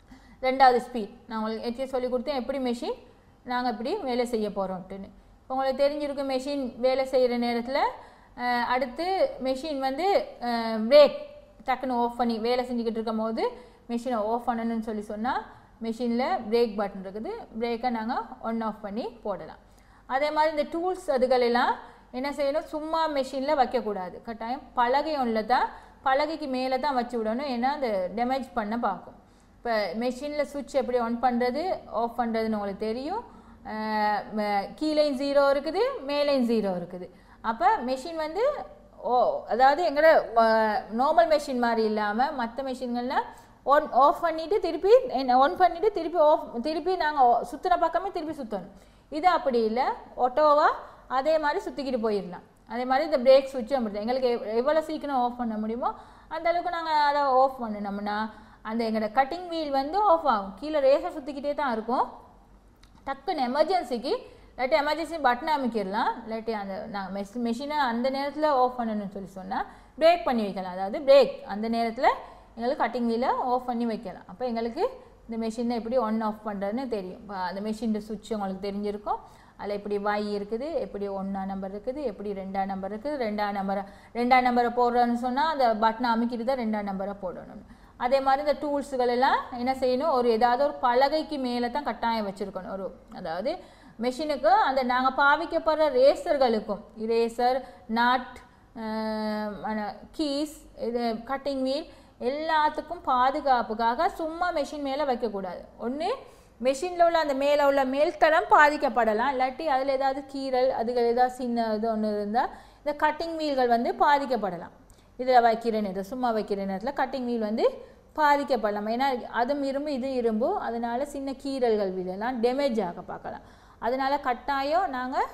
ரெண்டாவது ஸ்பீட் நான் உங்களுக்கு ஏற்கனவே சொல்லி கொடுத்தேன் எப்படி மெஷின் நாங்கள் இப்படி வேலை செய்ய போகிறோம்ட்டுன்னு இப்போ உங்களுக்கு தெரிஞ்சிருக்கும் மெஷின் வேலை செய்கிற நேரத்தில் அடுத்து மெஷின் வந்து பிரேக் டக்குன்னு ஆஃப் பண்ணி வேலை செஞ்சுக்கிட்டு இருக்கும் போது மெஷினை ஆஃப் பண்ணணும்னு சொல்லி சொன்னால் மெஷினில் பிரேக் பட்டன் இருக்குது பிரேக்கை நாங்கள் ஒன் ஆஃப் பண்ணி போடலாம் அதே மாதிரி இந்த டூல்ஸ் அதுகள் எல்லாம் என்ன செய்யணும் சும்மா மெஷினில் வைக்கக்கூடாது கட்டாயம் பலகை ஒன்றில் தான் பலகைக்கு மேலே தான் வச்சு விடணும் ஏன்னா அந்த டேமேஜ் பண்ண பார்க்கும் இப்போ மெஷினில் சுவிட்ச் எப்படி ஆன் பண்ணுறது ஆஃப் பண்ணுறதுன்னு உங்களுக்கு தெரியும் அஹ் ம- கீழேயும் ஜீரோ இருக்குது மேலேயும் ஜீரோ இருக்குது அப்போ மெஷின் வந்து ஓ அதாவது எங்களோட நார்மல் மெஷின் மாதிரி இல்லாமல் மற்ற மெஷின்கள்லாம் ஒன் ஆஃப் பண்ணிவிட்டு திருப்பி ஒன் பண்ணிவிட்டு திருப்பி ஆஃப் திருப்பி நாங்கள் சுற்றுன பக்கமே திருப்பி சுற்றணும் இது அப்படி இல்லை ஒட்டோவா அதே மாதிரி சுற்றிக்கிட்டு போயிடலாம் அதே மாதிரி இந்த பிரேக் சுவிட்சும் அப்படி தான் எங்களுக்கு எவ்- எவ்வளோ சீக்கிரம் ஆஃப் பண்ண முடியுமோ அந்த அளவுக்கு நாங்கள் அதை ஆஃப் பண்ணினோம்னா அந்த எங்களோட கட்டிங் வீல் வந்து ஆஃப் ஆகும் கீழே ரேசர் சுற்றிக்கிட்டே தான் இருக்கும் டக்குன்னு எமர்ஜென்சிக்கு இல்லாட்டி எமர்ஜென்சி பட்டன் அமைக்கிடலாம் இல்லாட்டி அந்த நான் மெஷ் மெஷினை அந்த நேரத்தில் ஆஃப் பண்ணணும்னு சொல்லி சொன்னால் பிரேக் பண்ணி வைக்கலாம் அதாவது பிரேக் அந்த நேரத்தில் எங்களுக்கு கட்டிங் வீலை ஆஃப் பண்ணி வைக்கலாம் அப்போ எங்களுக்கு இந்த மெஷினை எப்படி ஒன் ஆஃப் பண்ணுறதுன்னு தெரியும் இப்போ அந்த மெஷின் சுவிட்ச் உங்களுக்கு தெரிஞ்சிருக்கும் அதில் எப்படி வாய் இருக்குது எப்படி ஒன்றா நம்பர் இருக்குது எப்படி ரெண்டாம் நம்பர் இருக்குது ரெண்டாம் நம்பரை ரெண்டாம் நம்பரை போடுறோன்னு சொன்னால் அந்த பட்டனை அமைக்கிட்டு தான் ரெண்டாம் நம்பரை போடணும் அதே மாதிரி இந்த டூல்ஸுகள் எல்லாம் என்ன செய்யணும் ஒரு ஏதாவது ஒரு பலகைக்கு மேலே தான் கட்டாயம் வச்சுருக்கணும் ஒரு அதாவது மெஷினுக்கு அந்த நாங்கள் பாவிக்கப்படுற ரேசர்களுக்கும் இரேசர் நாட் கீஸ் இது கட்டிங் வீல் எல்லாத்துக்கும் பாதுகாப்புக்காக சும்மா மெஷின் மேலே வைக்கக்கூடாது ஒன்று மெஷினில் உள்ள அந்த மேலே உள்ள மேல்தளம் பாதிக்கப்படலாம் இல்லாட்டி அதில் ஏதாவது கீறல் அதுகள் ஏதாவது சின்ன இது ஒன்று இருந்தால் இந்த கட்டிங் வீல்கள் வந்து பாதிக்கப்படலாம் இதில் வைக்கிற நேரத்தில் சும்மா வைக்கிற நேரத்தில் கட்டிங் வீல் வந்து பாதிக்கப்படலாம் ஏன்னா அதுவும் இரும்பு இது இரும்பு அதனால சின்ன கீறல்கள் விழலாம் டேமேஜ் ஆக பார்க்கலாம் அதனால கட்டாயம் நாங்கள்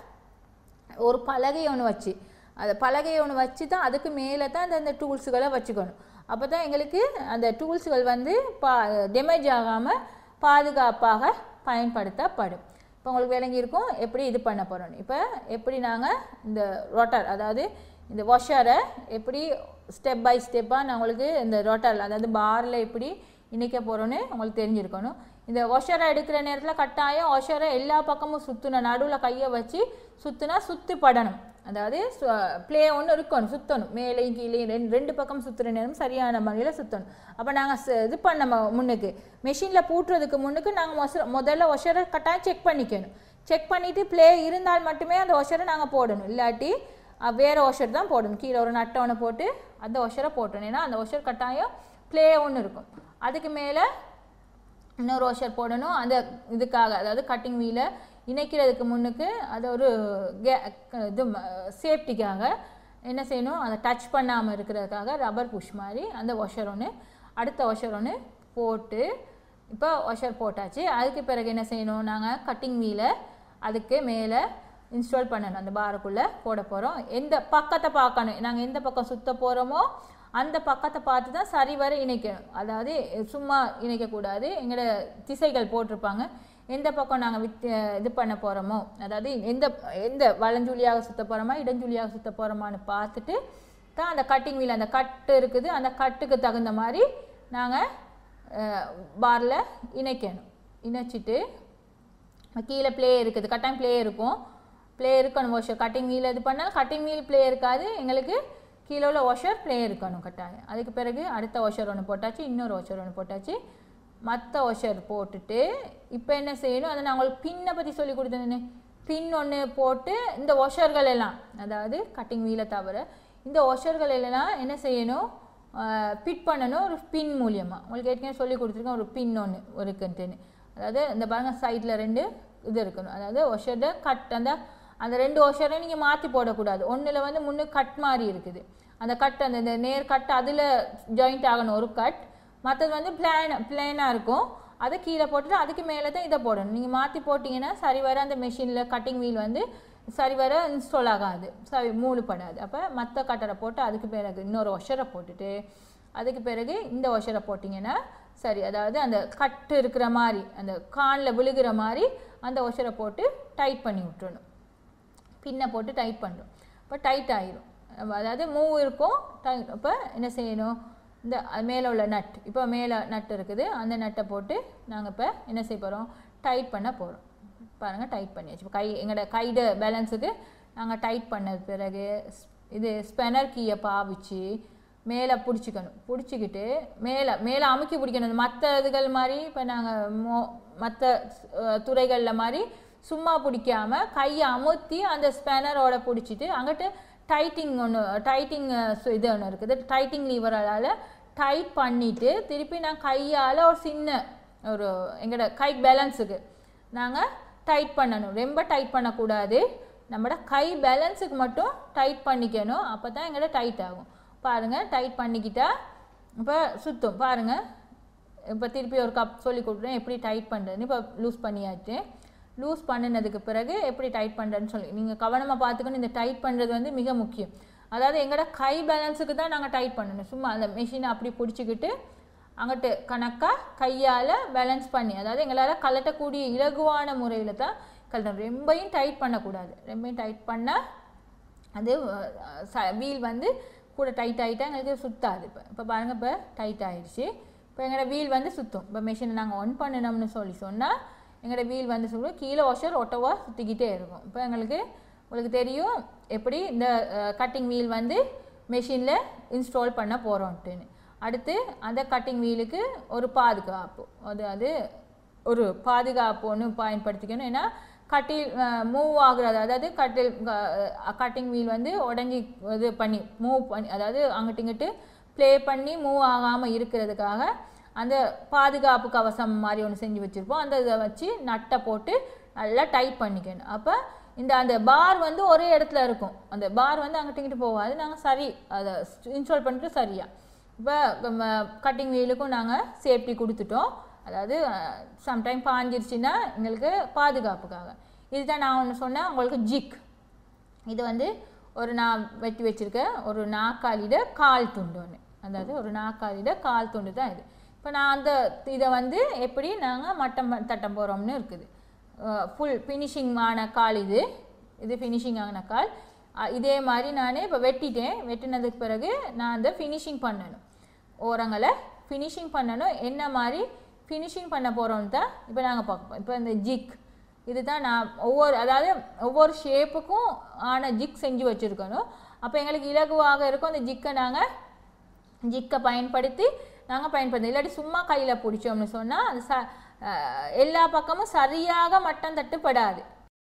ஒரு பலகை ஒன்று வச்சு அந்த பலகை ஒன்று வச்சு தான் அதுக்கு மேலே தான் அந்த அந்த டூல்ஸுகளை வச்சுக்கணும் அப்போ தான் எங்களுக்கு அந்த டூல்ஸுகள் வந்து பா டேமேஜ் ஆகாமல் பாதுகாப்பாக பயன்படுத்தப்படும் இப்போ உங்களுக்கு விளங்கி இருக்கும் எப்படி இது பண்ண போகிறோம் இப்போ எப்படி நாங்கள் இந்த ரோட்டர் அதாவது இந்த வாஷரை எப்படி ஸ்டெப் பை ஸ்டெப்பாக நான் உங்களுக்கு இந்த ரோட்டர் அதாவது பாரில் எப்படி இணைக்க போகிறோன்னு உங்களுக்கு தெரிஞ்சிருக்கணும் இந்த ஒஷரை எடுக்கிற நேரத்தில் கட்டாயம் ஒஷரை எல்லா பக்கமும் சுற்றணும் நடுவில் கையை வச்சு சுற்றினா சுற்றி படணும் அதாவது ப்ளே ஒன்று இருக்கணும் சுற்றணும் மேலேயும் கீழே ரெண்டு ரெண்டு பக்கம் சுற்றுற நேரம் சரியான முறையில் சுற்றணும் அப்போ நாங்கள் இது பண்ண ம- முன்னுக்கு மெஷினில் பூட்டுறதுக்கு முன்னுக்கு நாங்கள் முதல்ல ஒஷரை கட்டாயம் செக் பண்ணிக்கணும் செக் பண்ணிவிட்டு ப்ளே இருந்தால் மட்டுமே அந்த ஒஷரை நாங்கள் போடணும் இல்லாட்டி அஹ், வேற ஒஷர் தான் போடணும் கீழே ஒரு நட்டை ஒன்று போட்டு அந்த ஒஷரை போட்டணும் ஏன்னா அந்த ஒஷர் கட்டாயம் ப்ளே ஒன்று இருக்கும் அதுக்கு மேலே இன்னொரு வாஷர் போடணும் அந்த இதுக்காக அதாவது கட்டிங் வீலை இணைக்கிறதுக்கு முன்னுக்கு அது ஒரு கே- இது சேஃப்டிக்காக என்ன செய்யணும் அதை டச் பண்ணாமல் இருக்கிறதுக்காக ரப்பர் புஷ் மாதிரி அந்த வாஷர் ஒன்று அடுத்த வாஷர் ஒன்று போட்டு இப்போ வாஷர் போட்டாச்சு அதுக்கு பிறகு என்ன செய்யணும் நாங்கள் கட்டிங் வீலை அதுக்கு மேலே இன்ஸ்டால் பண்ணணும் அந்த பாருக்குள்ளே போட போகிறோம் எந்த பக்கத்தை பார்க்கணும் நாங்கள் எந்த பக்கம் சுத்த போகிறோமோ அந்த பக்கத்தை பார்த்து தான் சரிவர இணைக்கணும் அதாவது சும்மா இணைக்கக்கூடாது எங்களோட திசைகள் போட்டிருப்பாங்க எந்த பக்கம் நாங்கள் வித் இது பண்ண போகிறோமோ அதாவது எந்த எந்த வலஞ்சுழியாக சுத்த போகிறோமா இடஞ்சுழியாக சுத்த போகிறோமான்னு பார்த்துட்டு தான் அந்த கட்டிங் வீல் அந்த கட்டு இருக்குது அந்த கட்டுக்கு தகுந்த மாதிரி நாங்கள் பாரில் இணைக்கணும் இணைச்சிட்டு கீழே ப்ளே இருக்குது கட்டாயம் ப்ளே இருக்கும் ப்ளே இருக்கணும் வாஷர் கட்டிங் வீல் இது பண்ணால் கட்டிங் வீல் ப்ளே இருக்காது எங்களுக்கு கீழே உள்ள வாஷர் ப்ளே இருக்கணும் கட்டாயம் அதுக்கு பிறகு அடுத்த வாஷர் ஒன்று போட்டாச்சு இன்னொரு வாஷர் ஒன்று போட்டாச்சு மற்ற வாஷர் போட்டுட்டு இப்போ என்ன செய்யணும் அதை நான் உங்களுக்கு பின்னை பற்றி சொல்லி கொடுத்தேன் பின் ஒன்று போட்டு இந்த வாஷர்கள் எல்லாம் அதாவது கட்டிங் வீலை தவிர இந்த வாஷர்கள் எல்லாம் என்ன செய்யணும் பிட் பண்ணணும் ஒரு பின் மூலியமாக உங்களுக்கு ஏற்கனவே சொல்லி கொடுத்துருக்கேன் ஒரு பின் ஒன்று இருக்குன்ட்டுன்னு அதாவது இந்த பாருங்க சைடில் ரெண்டு இது இருக்கணும் அதாவது ஒஷர்ட கட் அந்த அந்த ரெண்டு ஒஷரை நீங்கள் மாற்றி போடக்கூடாது ஒன்றில் வந்து முன்னு கட் மாதிரி இருக்குது அந்த கட் அந்த இந்த நேர் கட் அதில் ஜாயிண்ட் ஆகணும் ஒரு கட் மற்றது வந்து பிளான் பிளேனாக இருக்கும் அதை கீழே போட்டுட்டு அதுக்கு மேலே தான் இதை போடணும் நீங்கள் மாற்றி போட்டிங்கன்னா சரி வர அந்த மெஷினில் கட்டிங் வீல் வந்து சரி வர இன்ஸ்டால் ஆகாது சரி மூடுபடாது அப்போ மற்ற கட்டரை போட்டு அதுக்கு பிறகு இன்னொரு ஒஷரை போட்டுட்டு அதுக்கு பிறகு இந்த ஒஷரை போட்டிங்கன்னா சரி அதாவது அந்த கட்டு இருக்கிற மாதிரி அந்த காலில் விழுகிற மாதிரி அந்த ஒஷரை போட்டு டைட் பண்ணி விட்டுறணும் பின்னை போட்டு டைட் பண்ணுறோம் இப்போ டைட் ஆயிரும் அப்ப அதாவது மூவ் இருக்கும் டைட் அப்போ என்ன செய்யணும் இந்த மேலே உள்ள நட் இப்போ மேலே நட் இருக்குது அந்த நட்டை போட்டு நாங்கள் இப்போ என்ன செய்ய போகிறோம் டைட் பண்ண போகிறோம் பாருங்கள் டைட் பண்ணியாச்சு இப்போ கை எங்களோட கைடு பேலன்ஸுக்கு நாங்கள் டைட் பண்ண பிறகு ஸ்- இது ஸ்பெனர் கீயை பாவிச்சு மேலே பிடிச்சிக்கணும் பிடிச்சிக்கிட்டு மேலே மேலே அமுக்கி பிடிக்கணும் மற்ற இதுகள் மாதிரி இப்போ நாங்கள் மோ மற்ற துறைகளில் மாதிரி சும்மா பிடிக்காம கையை அமுத்தி அந்த ஸ்பேனரோட பிடிச்சிட்டு அங்கிட்டு டைட்டிங் ஒன்று டைட்டிங் இது ஒன்று இருக்குது டைட்டிங் லீவரால் டைட் பண்ணிவிட்டு திருப்பி நான் கையால் ஒரு சின்ன ஒரு எங்களோட கை பேலன்ஸுக்கு நாங்கள் டைட் பண்ணணும் ரொம்ப டைட் பண்ணக்கூடாது நம்மளோட கை பேலன்ஸுக்கு மட்டும் டைட் பண்ணிக்கணும் அப்போ தான் எங்களோட டைட் ஆகும் பாருங்கள் டைட் பண்ணிக்கிட்டா இப்போ சுத்தும் பாருங்கள் இப்போ திருப்பி ஒரு கப் சொல்லி கொடுக்குறேன் எப்படி டைட் பண்ணுறதுன்னு இப்போ லூஸ் பண்ணியாச்சு லூஸ் பண்ணினதுக்கு பிறகு எப்படி டைட் பண்ணுறதுன்னு சொல்லி நீங்கள் கவனமாக பார்த்துக்கணும் இந்த டைட் பண்ணுறது வந்து மிக முக்கியம் அதாவது எங்களோட கை பேலன்ஸுக்கு தான் நாங்கள் டைட் பண்ணணும் சும்மா அந்த மிஷினை அப்படி பிடிச்சிக்கிட்டு அங்கிட்டு கணக்காக கையால் பேலன்ஸ் பண்ணி அதாவது எங்களால் கலட்டக்கூடிய இலகுவான முறையில் தான் கலட்டணும் ரொம்பையும் டைட் பண்ணக்கூடாது ரொம்பையும் டைட் பண்ணால் அது வீல் வந்து கூட டைட் ஆகிட்டா எங்களுக்கு சுத்தாது இப்போ இப்போ பாருங்கள் இப்போ டைட் ஆயிடுச்சு இப்போ எங்களோட வீல் வந்து சுற்றும் இப்போ மிஷினை நாங்கள் ஒன் பண்ணணும்னு சொல்லி சொன்னால் எங்களோட வீல் வந்து சுற்றும் கீழே வாஷர் ஒட்டவா சுற்றிக்கிட்டே இருக்கும் இப்போ எங்களுக்கு உங்களுக்கு தெரியும் எப்படி இந்த கட்டிங் வீல் வந்து மெஷினில் இன்ஸ்டால் பண்ண போகிறோன்ட்டுன்னு அடுத்து அந்த கட்டிங் வீலுக்கு ஒரு பாதுகாப்பு அது அது ஒரு பாதுகாப்பு ஒன்று பயன்படுத்திக்கணும் ஏன்னா கட்டில் மூவ் ஆகுறது அதாவது கட்டில் கட்டிங் வீல் வந்து உடஞ்சி இது பண்ணி மூவ் பண்ணி அதாவது அங்கிட்டு இங்கிட்டு ப்ளே பண்ணி மூவ் ஆகாமல் இருக்கிறதுக்காக அந்த பாதுகாப்பு கவசம் மாதிரி ஒன்று செஞ்சு வச்சுருப்போம் அந்த இதை வச்சு நட்டை போட்டு நல்லா டைட் பண்ணிக்கணும் அப்போ இந்த அந்த பார் வந்து ஒரே இடத்துல இருக்கும் அந்த பார் வந்து அங்கிட்டு இங்கிட்டு போகாது நாங்கள் சரி அதை இன்ஸ்டால் பண்ணிட்டு சரியா இப்போ கட்டிங் வீலுக்கும் நாங்கள் சேஃப்டி கொடுத்துட்டோம் அதாவது சம்டைம் பாஞ்சிருச்சுன்னா எங்களுக்கு பாதுகாப்புக்காக இதுதான் நான் ஒன்று சொன்னேன் உங்களுக்கு ஜிக் இது வந்து ஒரு நான் வெட்டி வச்சுருக்கேன் ஒரு நாக்காளிட கால் துண்டு ஒன்று அதாவது ஒரு நாக்காளிட கால் துண்டு தான் இது இப்போ நான் அந்த இதை வந்து எப்படி நாங்கள் மட்டம் ப- தட்டம் போகிறோம்னு இருக்குது ஃபுல் ஃபினிஷிங் ஆன கால் இது இது ஃபினிஷிங் ஆன கால் அஹ் இதே மாதிரி நான் இப்போ வெட்டிட்டேன் வெட்டினதுக்கு பிறகு நான் அந்த ஃபினிஷிங் பண்ணணும் ஓரங்களை ஃபினிஷிங் பண்ணணும் என்ன மாதிரி ஃபினிஷிங் பண்ண போகிறோன்னு தான் இப்போ நாங்கள் பார்ப்போம் இப்போ இந்த ஜிக் இதுதான் நான் ஒவ்வொரு அதாவது ஒவ்வொரு ஷேப்புக்கும் ஆன ஜிக் செஞ்சு வச்சுருக்கணும் அப்போ எங்களுக்கு இலகுவாக இருக்கும் அந்த ஜிக்கை நாங்கள் ஜிக்கை பயன்படுத்தி நாங்கள் பயன்படுத்தோம் இல்லாட்டி சும்மா கையில் பிடிச்சோம்னு சொன்னால் அது ச அஹ் எல்லா பக்கமும் சரியாக மட்டம் தட்டுப்படாது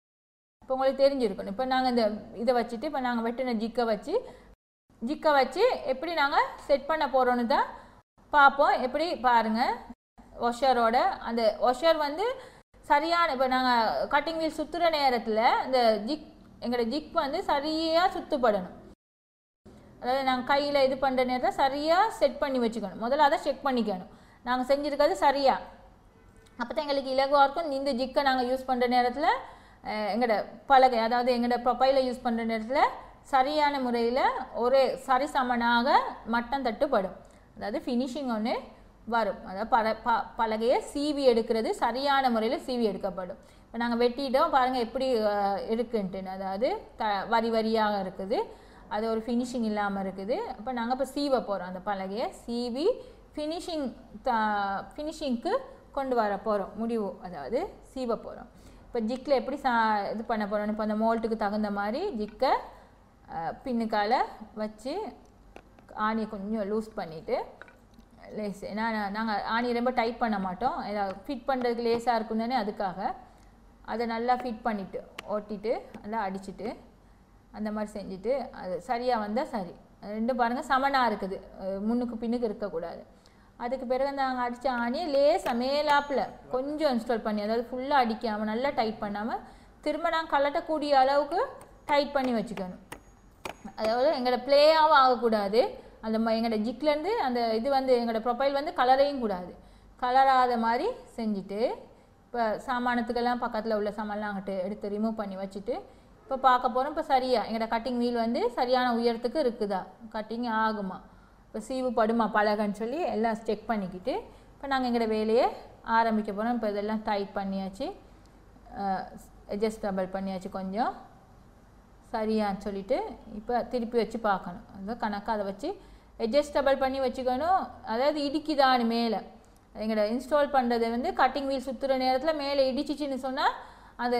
இப்போ உங்களுக்கு தெரிஞ்சிருக்கணும் இப்போ நாங்கள் இந்த இதை வச்சுட்டு இப்போ நாங்கள் வெட்டின ஜிக்கை வச்சு ஜிக்கை வச்சு எப்படி நாங்கள் செட் பண்ண போகிறோன்னு தான் பார்ப்போம் எப்படி பாருங்கள் ஒஷரோட அந்த ஒஷர் வந்து சரியான இப்போ நாங்கள் கட்டிங் வீல் சுற்றுற நேரத்தில் இந்த ஜிக் எங்களோட ஜிக் வந்து சரியாக சுற்றுப்படணும் அதாவது நாங்கள் கையில் இது பண்ணுற நேரத்தில் சரியாக செட் பண்ணி வச்சுக்கணும் முதல்ல அதை செக் பண்ணிக்கணும் நாங்கள் செஞ்சுருக்கிறது சரியாக அப்போ தான் எங்களுக்கு இலகுவாக இருக்கும் இந்த ஜிக்கை நாங்கள் யூஸ் பண்ணுற நேரத்தில் எங்களோட பலகை அதாவது எங்களோட ப்ரொஃபைலை யூஸ் பண்ணுற நேரத்தில் சரியான முறையில் ஒரே சரிசமனாக மட்டம் தட்டுப்படும் அதாவது ஃபினிஷிங் ஒன்று வரும் அதாவது பல ப பலகையை சீவி எடுக்கிறது சரியான முறையில் சீவி எடுக்கப்படும் இப்போ நாங்கள் வெட்டிட்டோம் பாருங்கள் எப்படி அஹ், இருக்குன்ட்டுன்னு அதாவது த வரி வரியாக இருக்குது அது ஒரு ஃபினிஷிங் இல்லாமல் இருக்குது அப்போ நாங்கள் இப்போ சீவ போகிறோம் அந்த பலகையை சீவி ஃபினிஷிங் த ஃபினிஷிங்க்கு கொண்டு வர போகிறோம் முடிவு அதாவது சீவ போகிறோம் இப்போ ஜிக்கில் எப்படி சா இது பண்ண போகிறோம் இப்போ அந்த மோல்ட்டுக்கு தகுந்த மாதிரி ஜிக்கை பின்னுக்கால வச்சு ஆணியை கொஞ்சம் லூஸ் பண்ணிவிட்டு லேஸ் ஏன்னா நாங்கள் ஆணி ரொம்ப டைட் பண்ண மாட்டோம் ஏதாவது ஃபிட் பண்ணுறதுக்கு லேஸாக இருக்கும் தானே அதுக்காக அதை நல்லா ஃபிட் பண்ணிவிட்டு ஓட்டிட்டு நல்லா அடிச்சிட்டு அந்த மாதிரி செஞ்சுட்டு அது சரியாக வந்தால் சரி அது ரெண்டும் பாருங்கள் சமனாக இருக்குது அஹ் முன்னுக்கு பின்னுக்கு இருக்கக்கூடாது அதுக்கு பிறகு நாங்கள் அடித்த ஆணியை லேசாக மேலாப்பில் கொஞ்சம் இன்ஸ்டால் பண்ணி அதாவது ஃபுல்லாக அடிக்காமல் நல்லா டைட் பண்ணாமல் திரும்ப நாங்கள் கலட்டக்கூடிய அளவுக்கு டைட் பண்ணி வச்சுக்கணும் அதாவது எங்களோட ப்ளேயாகவும் ஆகக்கூடாது அந்த ம- எங்களோட ஜிக்லேருந்து அந்த இது வந்து எங்களோட ப்ரொஃபைல் வந்து கலரையும் கூடாது கலராத மாதிரி செஞ்சுட்டு இப்போ சாமானத்துக்கெல்லாம் பக்கத்தில் உள்ள சாமான்லாம் அங்கிட்டு எடுத்து ரிமூவ் பண்ணி வச்சுட்டு இப்போ பார்க்க போகிறோம் இப்போ சரியா எங்களோட கட்டிங் வீல் வந்து சரியான உயரத்துக்கு இருக்குதா கட்டிங் ஆகுமா இப்போ சீவு படுமா பழகன்னு சொல்லி எல்லாம் செக் பண்ணிக்கிட்டு இப்போ நாங்கள் எங்களோட வேலையை ஆரம்பிக்க போகிறோம் இப்போ இதெல்லாம் டைட் பண்ணியாச்சு அட்ஜஸ்டபிள் பண்ணியாச்சு கொஞ்சம் சரியான்னு சொல்லிட்டு இப்போ திருப்பி வச்சு பார்க்கணும் அந்த கணக்காக அதை வச்சு அட்ஜஸ்டபிள் பண்ணி வச்சுக்கணும் அதாவது இடிக்குதான்னு மேலே எங்களோட இன்ஸ்டால் பண்ணுறது வந்து கட்டிங் வீல் சுற்றுற நேரத்தில் மேலே இடிச்சிச்சின்னு சொன்னால் அந்த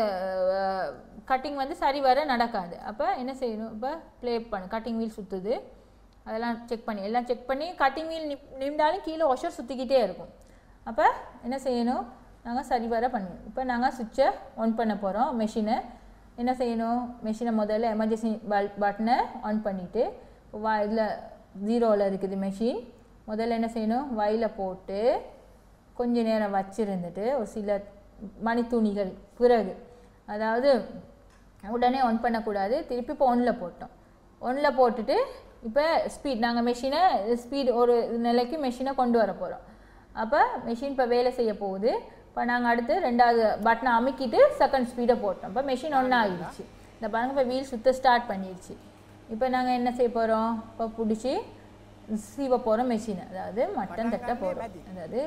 கட்டிங் வந்து சரி வர நடக்காது அப்போ என்ன செய்யணும் இப்போ ப்ளே பண்ணு கட்டிங் வீல் சுற்றுது அதெல்லாம் செக் பண்ணி எல்லாம் செக் பண்ணி கட்டிங் வீல் நிமிந்தாலும் கீழே ஒஷர் சுற்றிக்கிட்டே இருக்கும் அப்போ என்ன செய்யணும் நாங்கள் சரி வர பண்ணுவோம் இப்போ நாங்கள் சுவிட்சை ஆன் பண்ண போகிறோம் மெஷினை என்ன செய்யணும் மெஷினை முதல்ல எமர்ஜென்சி பல் பட்டனை ஆன் பண்ணிவிட்டு வா இதில் ஜீரோவில் இருக்குது மெஷின் முதல்ல என்ன செய்யணும் வயலில் போட்டு கொஞ்ச நேரம் வச்சிருந்துட்டு ஒரு சில மணித்துணிகள் பிறகு அதாவது உடனே ஆன் பண்ணக்கூடாது திருப்பி இப்போ ஒன்றில் போட்டோம் ஒன்றில் போட்டுட்டு இப்போ ஸ்பீட் நாங்கள் மெஷினை ஸ்பீட் ஒரு நிலைக்கு மெஷினை கொண்டு வர போகிறோம் அப்போ மெஷின் இப்போ வேலை செய்ய போகுது இப்போ நாங்கள் அடுத்து ரெண்டாவது பட்டனை அமுக்கிட்டு செகண்ட் ஸ்பீடை போட்டோம் இப்போ மெஷின் ஒன்றா ஆகிடுச்சு இந்த பாருங்க இப்போ வீல் சுத்த ஸ்டார்ட் பண்ணிடுச்சு இப்போ நாங்கள் என்ன செய்ய போகிறோம் இப்போ பிடிச்சி சீவ போகிறோம் மெஷினை அதாவது மட்டன் தட்ட போகிறோம் அதாவது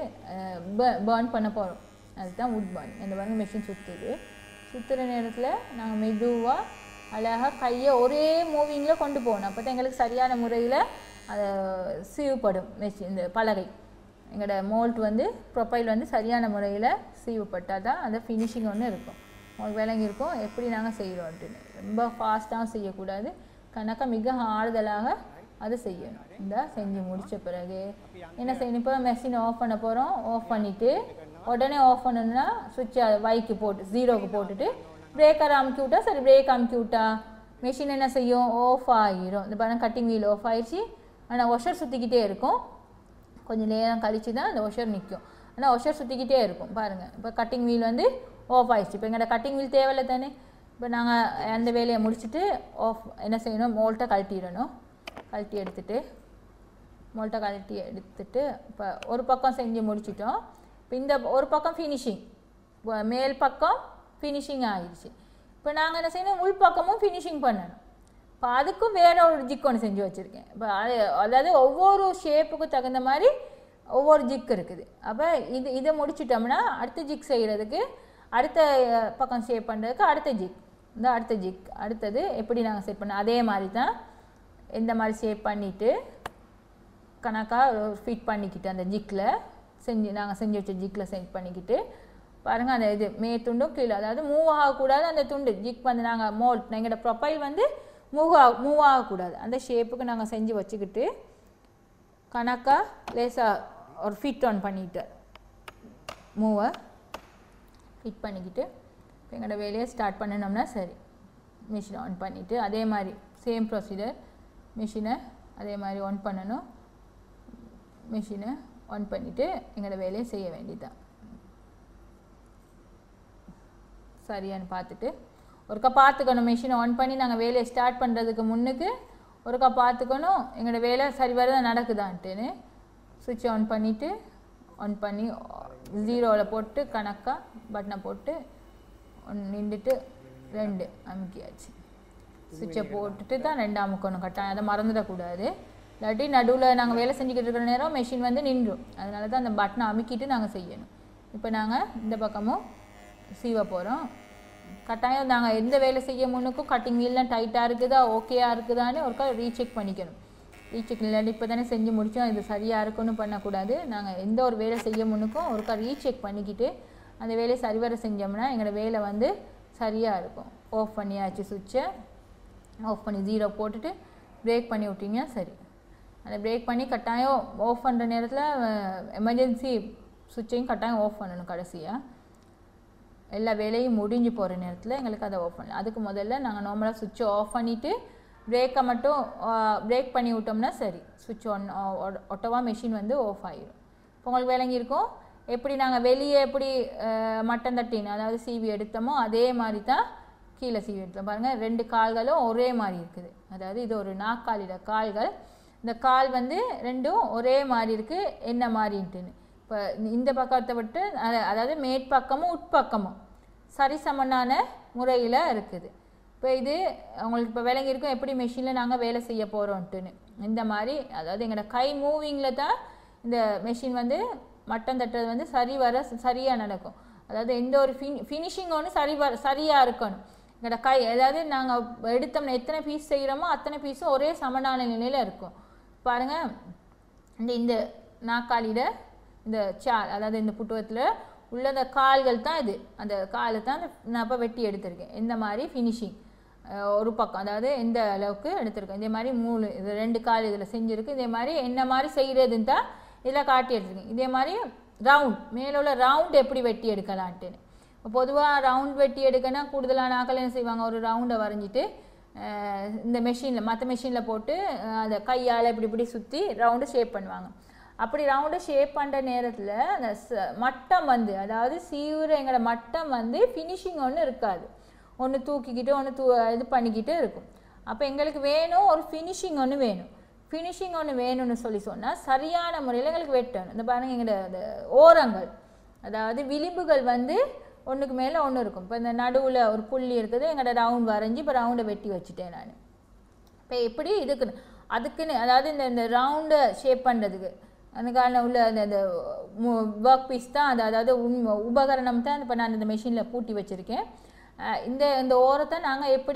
பேர்ன் பண்ண போகிறோம் அதுதான் உட் பர்ன் இந்த பாருங்க மெஷின் சுற்றுது சுற்றுற நேரத்தில் நாங்கள் மெதுவாக அழகாக கையை ஒரே மூவிங்கில் கொண்டு போகணும் அப்போ தான் எங்களுக்கு சரியான முறையில் அதை சீவுப்படும் மெஷின் இந்த பலகை எங்களோட மோல்ட் வந்து ப்ரொஃபைல் வந்து சரியான முறையில் சீவுப்பட்டால் தான் அந்த ஃபினிஷிங் ஒன்று இருக்கும் உங்களுக்கு விளங்கி இருக்கும் எப்படி நாங்கள் செய்கிறோன்ட்டுன்னு ரொம்ப ஃபாஸ்ட்டாக செய்யக்கூடாது கணக்காக மிக ஆறுதலாக அதை செய்யணும் இந்த செஞ்சு முடித்த பிறகு என்ன செய்யணும் இப்போ மெஷினை ஆஃப் பண்ண போகிறோம் ஆஃப் பண்ணிவிட்டு உடனே ஆஃப் பண்ணணும்னா சுவிட்சை வைக்கு போட்டு ஜீரோக்கு போட்டுட்டு பிரேக்கர் அமுக்கி விட்டா சரி பிரேக் அமுக்கி விட்டா மெஷின் என்ன செய்யும் ஆஃப் ஆகிரும் இந்த பாருங்க கட்டிங் வீல் ஆஃப் ஆயிடுச்சு ஆனால் ஒஷர் சுற்றிக்கிட்டே இருக்கும் கொஞ்சம் நேரம் கழிச்சு தான் அந்த ஒஷர் நிற்கும் ஆனால் ஒஷர் சுற்றிக்கிட்டே இருக்கும் பாருங்கள் இப்போ கட்டிங் வீல் வந்து ஆஃப் ஆயிடுச்சு இப்போ எங்கள்கிட்ட கட்டிங் வீல் தேவையில்ல தானே இப்போ நாங்கள் அந்த வேலையை முடிச்சுட்டு ஆஃப் என்ன செய்யணும் மோல்ட்டை கழட்டிடணும் கழட்டி எடுத்துட்டு மோல்ட்டை கழட்டி எடுத்துட்டு இப்போ ஒரு பக்கம் செஞ்சு முடிச்சிட்டோம் இப்போ இந்த ஒரு பக்கம் ஃபினிஷிங் மேல் பக்கம் ஃபினிஷிங் ஆகிடுச்சு இப்போ நாங்கள் என்ன செய்யணும் உள் பக்கமும் ஃபினிஷிங் பண்ணணும் இப்போ அதுக்கும் வேற ஒரு ஜிக் ஒன்று செஞ்சு வச்சுருக்கேன் இப்போ அது அதாவது ஒவ்வொரு ஷேப்புக்கும் தகுந்த மாதிரி ஒவ்வொரு ஜிக் இருக்குது அப்போ இது இதை முடிச்சிட்டோம்னா அடுத்த ஜிக் செய்கிறதுக்கு அடுத்த அஹ், பக்கம் ஷேப் பண்ணுறதுக்கு அடுத்த ஜிக் இந்த அடுத்த ஜிக் அடுத்தது எப்படி நாங்கள் செட் பண்ணோம் அதே மாதிரி தான் இந்த மாதிரி ஷேப் பண்ணிவிட்டு கணக்காக ஃபிட் பண்ணிக்கிட்டு அந்த ஜிக்கில் செஞ்சு நாங்கள் செஞ்சு வச்ச ஜிக்கில் செட் பண்ணிக்கிட்டு பாருங்கள் அந்த இது மே துண்டும் கீழே அதாவது மூவ் ஆகக்கூடாது அந்த துண்டு ஜிக் வந்து நாங்கள் மோல்ட் எங்களோட ப்ரொஃபைல் வந்து மூவ் ஆக மூவ் ஆகக்கூடாது அந்த ஷேப்புக்கு நாங்கள் செஞ்சு வச்சுக்கிட்டு கணக்காக லேசாக ஒரு ஃபிட் ஆன் பண்ணிட்டு மூவை ஃபிட் பண்ணிக்கிட்டு இப்போ எங்களோட வேலையை ஸ்டார்ட் பண்ணினோம்னா சரி மிஷினை ஆன் பண்ணிவிட்டு அதே மாதிரி சேம் ப்ரொசீஜர் மிஷினை அதே மாதிரி ஆன் பண்ணணும் மிஷினை ஆன் பண்ணிவிட்டு எங்களோட வேலையை செய்ய வேண்டியதுதான் சரியான்னு பார்த்துட்டு ஒருக்கா பார்த்துக்கணும் மிஷினை ஆன் பண்ணி நாங்கள் வேலையை ஸ்டார்ட் பண்ணுறதுக்கு முன்னுக்கு ஒருக்கா பார்த்துக்கணும் எங்களோட வேலை சரி வர நடக்குதான்ட்டுன்னு சுவிட்ச் ஆன் பண்ணிவிட்டு ஆன் பண்ணி ஜீரோவில் போட்டு கணக்காக பட்டனை போட்டு ஒன்று நின்றுட்டு ரெண்டு அமுக்கியாச்சு சுவிட்சை போட்டுட்டு தான் ரெண்டு அமுக்கணும் கட்டாயம் அதை மறந்துடக்கூடாது இல்லாட்டி நடுவில் நாங்கள் வேலை செஞ்சுக்கிட்டு இருக்கிற நேரம் மெஷின் வந்து நின்றும் அதனால தான் அந்த பட்டனை அமுக்கிட்டு நாங்கள் செய்யணும் இப்போ நாங்கள் இந்த பக்கமும் சீவ போகிறோம் கட்டாயம் நாங்கள் எந்த வேலை செய்ய முன்னுக்கும் கட்டிங் வீல்லாம் டைட்டாக இருக்குதா ஓகேயா இருக்குதான்னு ஒருக்கா ரீசெக் பண்ணிக்கணும் ரீசெக் இல்லாட்டி இப்போ தானே செஞ்சு முடித்தோம் இது சரியாக இருக்குன்னு பண்ணக்கூடாது நாங்கள் எந்த ஒரு வேலை செய்ய முன்னுக்கும் ஒருக்கா ரீசெக் பண்ணிக்கிட்டு அந்த வேலையை சரிவர செஞ்சோம்னா எங்களோட வேலை வந்து சரியாக இருக்கும் ஆஃப் பண்ணியாச்சு சுவிட்சை ஆஃப் பண்ணி ஜீரோ போட்டுட்டு பிரேக் பண்ணி விட்டீங்கன்னா சரி அந்த பிரேக் பண்ணி கட்டாயம் ஆஃப் பண்ணுற நேரத்தில் எமர்ஜென்சி சுவிட்சையும் கட்டாயம் ஆஃப் பண்ணணும் கடைசியாக எல்லா வேலையும் முடிஞ்சு போகிற நேரத்தில் எங்களுக்கு அதை ஆஃப் பண்ணலாம் அதுக்கு முதல்ல நாங்கள் நார்மலாக சுவிட்சை ஆஃப் பண்ணிவிட்டு பிரேக்கை மட்டும் பிரேக் பண்ணி விட்டோம்னா சரி சுவிட்ச் ஒன் ஒட்டவா மெஷின் வந்து ஆஃப் ஆகிடும் இப்போ உங்களுக்கு விளங்கி இருக்கும் எப்படி நாங்கள் வெளியே எப்படி அஹ், மட்டன் தட்டின்னு அதாவது சீவி எடுத்தோமோ அதே மாதிரி தான் கீழே சீவி எடுத்தோம் பாருங்கள் ரெண்டு கால்களும் ஒரே மாதிரி இருக்குது அதாவது இது ஒரு நாக்காலிட கால்கள் இந்த கால் வந்து ரெண்டும் ஒரே மாதிரி இருக்குது என்ன மாதிரின்ட்டுன்னு இப்போ இந்த பக்கத்தை விட்டு அத- அதாவது மேற்பக்கமும் உட்பக்கமும் சரிசமனான முறையில் இருக்குது இப்போ இது உங்களுக்கு இப்போ விளங்கி இருக்கும் எப்படி மெஷினில் நாங்கள் வேலை செய்ய போகிறோன்ட்டுன்னு இந்த மாதிரி அதாவது எங்களோட கை மூவிங்கில் தான் இந்த மெஷின் வந்து மட்டம் தட்டுறது வந்து சரி வர சரியாக நடக்கும் அதாவது எந்த ஒரு ஃபின் ஃபினிஷிங் ஒன்று சரி வர சரியாக இருக்கணும் எங்களோட கை அதாவது நாங்கள் எடுத்தோம்னா எத்தனை பீஸ் செய்கிறோமோ அத்தனை பீஸும் ஒரே சமனான நிலையில் இருக்கும் பாருங்க இந்த இந்த நாக்காளியிட இந்த சால் அதாவது இந்த புட்டுவத்தில் உள்ள அந்த கால்கள் தான் இது அந்த காலை தான் நான் இப்போ வெட்டி எடுத்திருக்கேன் இந்த மாதிரி ஃபினிஷிங் ஒரு பக்கம் அதாவது எந்த அளவுக்கு எடுத்திருக்கேன் இதே மாதிரி மூணு இது ரெண்டு கால் இதில் செஞ்சுருக்கு இதே மாதிரி என்ன மாதிரி செய்கிறதுன்னு தான் இதில் காட்டி எடுத்திருக்கேன் இதே மாதிரி ரவுண்ட் மேலே உள்ள ரவுண்ட் எப்படி வெட்டி எடுக்கலான்ட்டுன்னு பொதுவாக ரவுண்ட் வெட்டி எடுக்கனா கூடுதலான ஆக்கள் என்ன செய்வாங்க ஒரு ரவுண்டை வரைஞ்சிட்டு அஹ், இந்த மெஷினில் மற்ற மெஷினில் போட்டு அஹ், அதை கையால் இப்படி இப்படி சுற்றி ரவுண்டு ஷேப் பண்ணுவாங்க அப்படி ரவுண்டு ஷேப் பண்ணுற நேரத்தில் அந்த ச- மட்டம் வந்து அதாவது சீவுற எங்களோட மட்டம் வந்து ஃபினிஷிங் ஒன்று இருக்காது ஒன்று தூக்கிக்கிட்டு ஒன்று தூ இது பண்ணிக்கிட்டு இருக்கும் அப்போ எங்களுக்கு வேணும் ஒரு ஃபினிஷிங் ஒன்று வேணும் ஃபினிஷிங் ஒன்று வேணும்னு சொல்லி சொன்னால் சரியான முறையில் எங்களுக்கு வெட்டணும் இந்த பாருங்க எங்களோட அந்த ஓரங்கள் அதாவது விளிம்புகள் வந்து ஒன்றுக்கு மேலே ஒன்று இருக்கும் இப்போ இந்த நடுவில் ஒரு புள்ளி இருக்குது எங்களோட ரவுண்ட் வரைஞ்சி இப்போ ரவுண்டை வெட்டி வச்சுட்டேன் நான் இப்போ எப்படி இதுக்குன்னு அதுக்குன்னு அதாவது இந்த இந்த ரவுண்டை ஷேப் பண்ணுறதுக்கு அதுக்கான உள்ள அந்த அந்த ஒர்க் பீஸ் தான் அது அதாவது உண் உபகரணம் தான் இப்போ நான் இந்த மெஷினில் பூட்டி வச்சுருக்கேன் அஹ் இந்த இந்த ஓரத்தை நாங்கள் எப்படி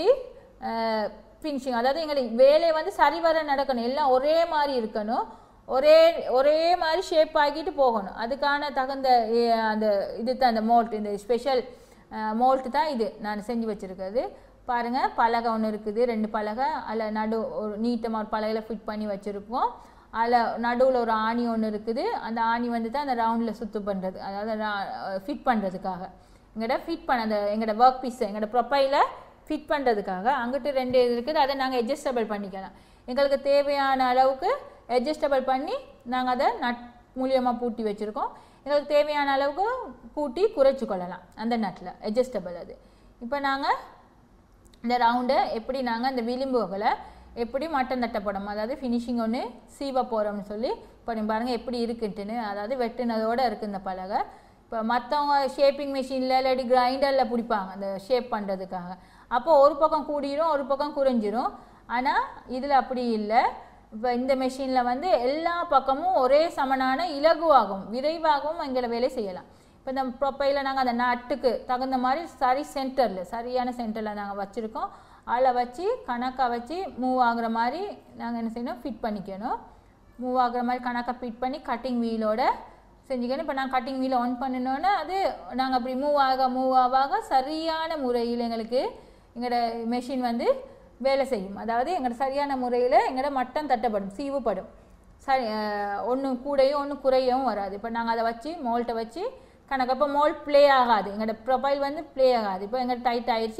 ஃபினிஷிங் அதாவது எங்களுக்கு வேலை வந்து சரிவர நடக்கணும் எல்லாம் ஒரே மாதிரி இருக்கணும் ஒரே ஒரே மாதிரி ஷேப் ஆக்கிட்டு போகணும் அதுக்கான தகுந்த அஹ், அந்த இது தான் அந்த மோல்ட் இந்த ஸ்பெஷல் மோல்ட்டு தான் இது நான் செஞ்சு வச்சுருக்கிறது பாருங்கள் பலகை ஒன்று இருக்குது ரெண்டு பலகை அதில் நடு ஒரு நீட்டமாக ஒரு பலகையில் ஃபிட் பண்ணி வச்சுருப்போம் அதில் நடுவில் ஒரு ஆணி ஒன்று இருக்குது அந்த ஆணி வந்து தான் அந்த ரவுண்டில் சுத்து பண்ணுறது அதாவது ஃபிட் பண்ணுறதுக்காக எங்கள்கிட்ட ஃபிட் பண்ண அந்த எங்களோட ஒர்க் பீஸ் எங்களோட ப்ரொஃபைலை ஃபிட் பண்ணுறதுக்காக அங்கிட்டு ரெண்டு இது இருக்குது அதை நாங்கள் அட்ஜஸ்டபிள் பண்ணிக்கலாம் எங்களுக்கு தேவையான அளவுக்கு அட்ஜஸ்டபிள் பண்ணி நாங்கள் அதை நட் மூலியமாக பூட்டி வச்சுருக்கோம் எங்களுக்கு தேவையான அளவுக்கு கூட்டி குறைச்சி கொள்ளலாம் அந்த நட்டில் அட்ஜஸ்டபிள் அது இப்போ நாங்கள் இந்த ரவுண்டை எப்படி நாங்கள் இந்த விளிம்புகளை எப்படி மட்டம் தட்டப்படும் அதாவது ஃபினிஷிங் ஒன்று சீவ போகிறோம்னு சொல்லி இப்போ நீங்க பாருங்க எப்படி இருக்குன்ட்டுன்னு அதாவது வெட்டுனதோட இருக்குது இந்த பலகை இப்போ மற்றவங்க ஷேப்பிங் மிஷினில் இல்லாட்டி கிரைண்டரில் பிடிப்பாங்க அந்த ஷேப் பண்ணுறதுக்காக அப்போ ஒரு பக்கம் கூடிரும் ஒரு பக்கம் குறைஞ்சிரும் ஆனால் இதில் அப்படி இல்லை இப்போ இந்த மெஷினில் வந்து எல்லா பக்கமும் ஒரே சமனான இலகுவாகவும் விரைவாகவும் எங்களை வேலை செய்யலாம் இப்போ இந்த ப்ரொப்பையில் நாங்கள் அந்த நட்டுக்கு தகுந்த மாதிரி சரி சென்டரில் சரியான சென்டரில் நாங்கள் வச்சுருக்கோம் அதில் வச்சு கணக்காக வச்சு மூவ் ஆகுற மாதிரி நாங்கள் என்ன செய்யணும் ஃபிட் பண்ணிக்கணும் மூவ் ஆகுற மாதிரி கணக்காக ஃபிட் பண்ணி கட்டிங் வீலோட செஞ்சுக்கணும் இப்போ நான் கட்டிங் வீலை ஆன் பண்ணினோன்னே அது நாங்கள் அப்படி மூவ் ஆக மூவ் ஆக சரியான முறையில் எங்களுக்கு எங்களோட மெஷின் வந்து வேலை செய்யும் அதாவது எங்களோட சரியான முறையில் எங்களோட மட்டம் தட்டப்படும் சீவுப்படும் சரி ஒன்று கூடையும் ஒன்று குறையவும் வராது இப்போ நாங்கள் அதை வச்சு மோல்ட்டை வச்சு கணக்கு அப்போ மோல்ட் ப்ளே ஆகாது எங்களோட ப்ரொஃபைல் வந்து ப்ளே ஆகாது இப்போ எங்கள் டைட் ஆயிடுச்சு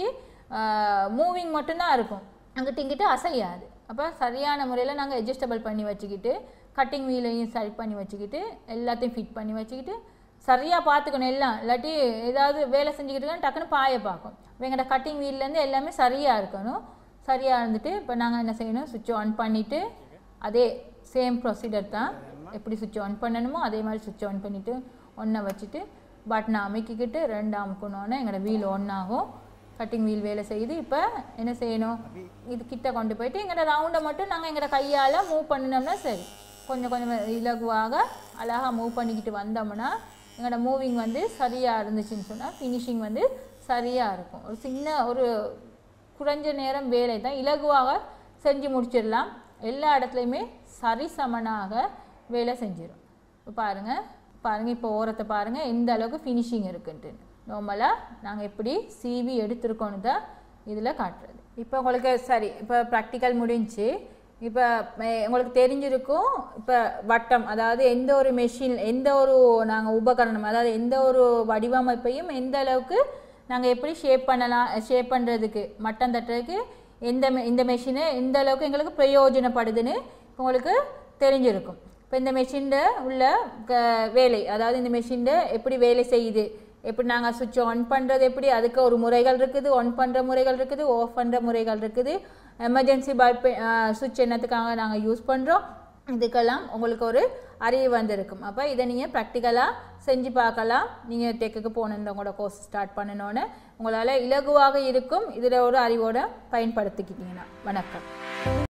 மூவிங் மட்டும்தான் இருக்கும் அங்கிட்டு இங்கிட்டு அசையாது அப்போ சரியான முறையில் நாங்கள் அட்ஜஸ்டபிள் பண்ணி வச்சுக்கிட்டு கட்டிங் வீலையும் சரி பண்ணி வச்சுக்கிட்டு எல்லாத்தையும் ஃபிட் பண்ணி வச்சுக்கிட்டு சரியாக பார்த்துக்கணும் எல்லாம் இல்லாட்டி ஏதாவது வேலை செஞ்சுக்கிட்டு இருக்கா டக்குன்னு பாய பார்க்கும் எங்களோட கட்டிங் வீல்லேருந்து எல்லாமே சரியாக இருக்கணும் சரியாக இருந்துட்டு இப்போ நாங்கள் என்ன செய்யணும் சுவிட்ச் ஆன் பண்ணிவிட்டு அதே சேம் ப்ரொசீஜர் தான் எப்படி சுவிட்ச் ஆன் பண்ணணுமோ அதே மாதிரி சுவிட்ச் ஆன் பண்ணிவிட்டு ஒன்றை வச்சுட்டு பட்டனை அமைக்கிக்கிட்டு ரெண்டு அமுக்கணுன்னே எங்களோட வீல் ஒன்றாகும் கட்டிங் வீல் வேலை செய்யுது இப்போ என்ன செய்யணும் இது கிட்ட கொண்டு போயிட்டு எங்களோட ரவுண்டை மட்டும் நாங்கள் எங்களோட கையால் மூவ் பண்ணினோம்னா சரி கொஞ்சம் கொஞ்சம் இலகுவாக அழகாக மூவ் பண்ணிக்கிட்டு வந்தோம்னா எங்களோட மூவிங் வந்து சரியாக இருந்துச்சுன்னு சொன்னால் ஃபினிஷிங் வந்து சரியாக இருக்கும் ஒரு சின்ன ஒரு குறைஞ்ச நேரம் வேலை தான் இலகுவாக செஞ்சு முடிச்சிடலாம் எல்லா இடத்துலையுமே சரிசமனாக வேலை செஞ்சிடும் இப்போ பாருங்கள் பாருங்கள் இப்போ ஓரத்தை பாருங்கள் எந்த அளவுக்கு ஃபினிஷிங் இருக்குன்ட்டு நார்மலாக நாங்கள் எப்படி சிவி எடுத்திருக்கோன்னு தான் இதில் காட்டுறது இப்போ உங்களுக்கு சரி இப்போ ப்ராக்டிக்கல் முடிஞ்சு இப்போ மே- உங்களுக்கு தெரிஞ்சிருக்கும் இப்போ வட்டம் அதாவது எந்த ஒரு மெஷின் எந்த ஒரு நாங்கள் உபகரணம் அதாவது எந்த ஒரு வடிவமைப்பையும் எந்த அளவுக்கு நாங்கள் எப்படி ஷேப் பண்ணலாம் ஷேப் பண்ணுறதுக்கு மட்டம் தட்டுறதுக்கு எந்த மெ- இந்த மெஷினு எந்த அளவுக்கு எங்களுக்கு பிரயோஜனப்படுதுன்னு உங்களுக்கு தெரிஞ்சிருக்கும் இப்போ இந்த மெஷின்ட உள்ள க- வேலை அதாவது இந்த மெஷின்ட எப்படி வேலை செய்யுது எப்படி நாங்கள் சுவிட்ச் ஆன் பண்ணுறது எப்படி அதுக்கு ஒரு முறைகள் இருக்குது ஆன் பண்ணுற முறைகள் இருக்குது ஆஃப் பண்ணுற முறைகள் இருக்குது எமர்ஜென்சி பல்ப் சுவிட்ச் என்னத்துக்காக நாங்கள் யூஸ் பண்ணுறோம் இதுக்கெல்லாம் உங்களுக்கு ஒரு அறிவு வந்திருக்கும் அப்போ இதை நீங்கள் ப்ராக்டிக்கலாக செஞ்சு பார்க்கலாம் நீங்கள் டெக்குக்கு போன உங்களோட கோர்ஸ் ஸ்டார்ட் பண்ணணுன்னு உங்களால் இலகுவாக இருக்கும் இதில் ஒரு அறிவோட பயன்படுத்திக்கிட்டீங்கன்னா வணக்கம்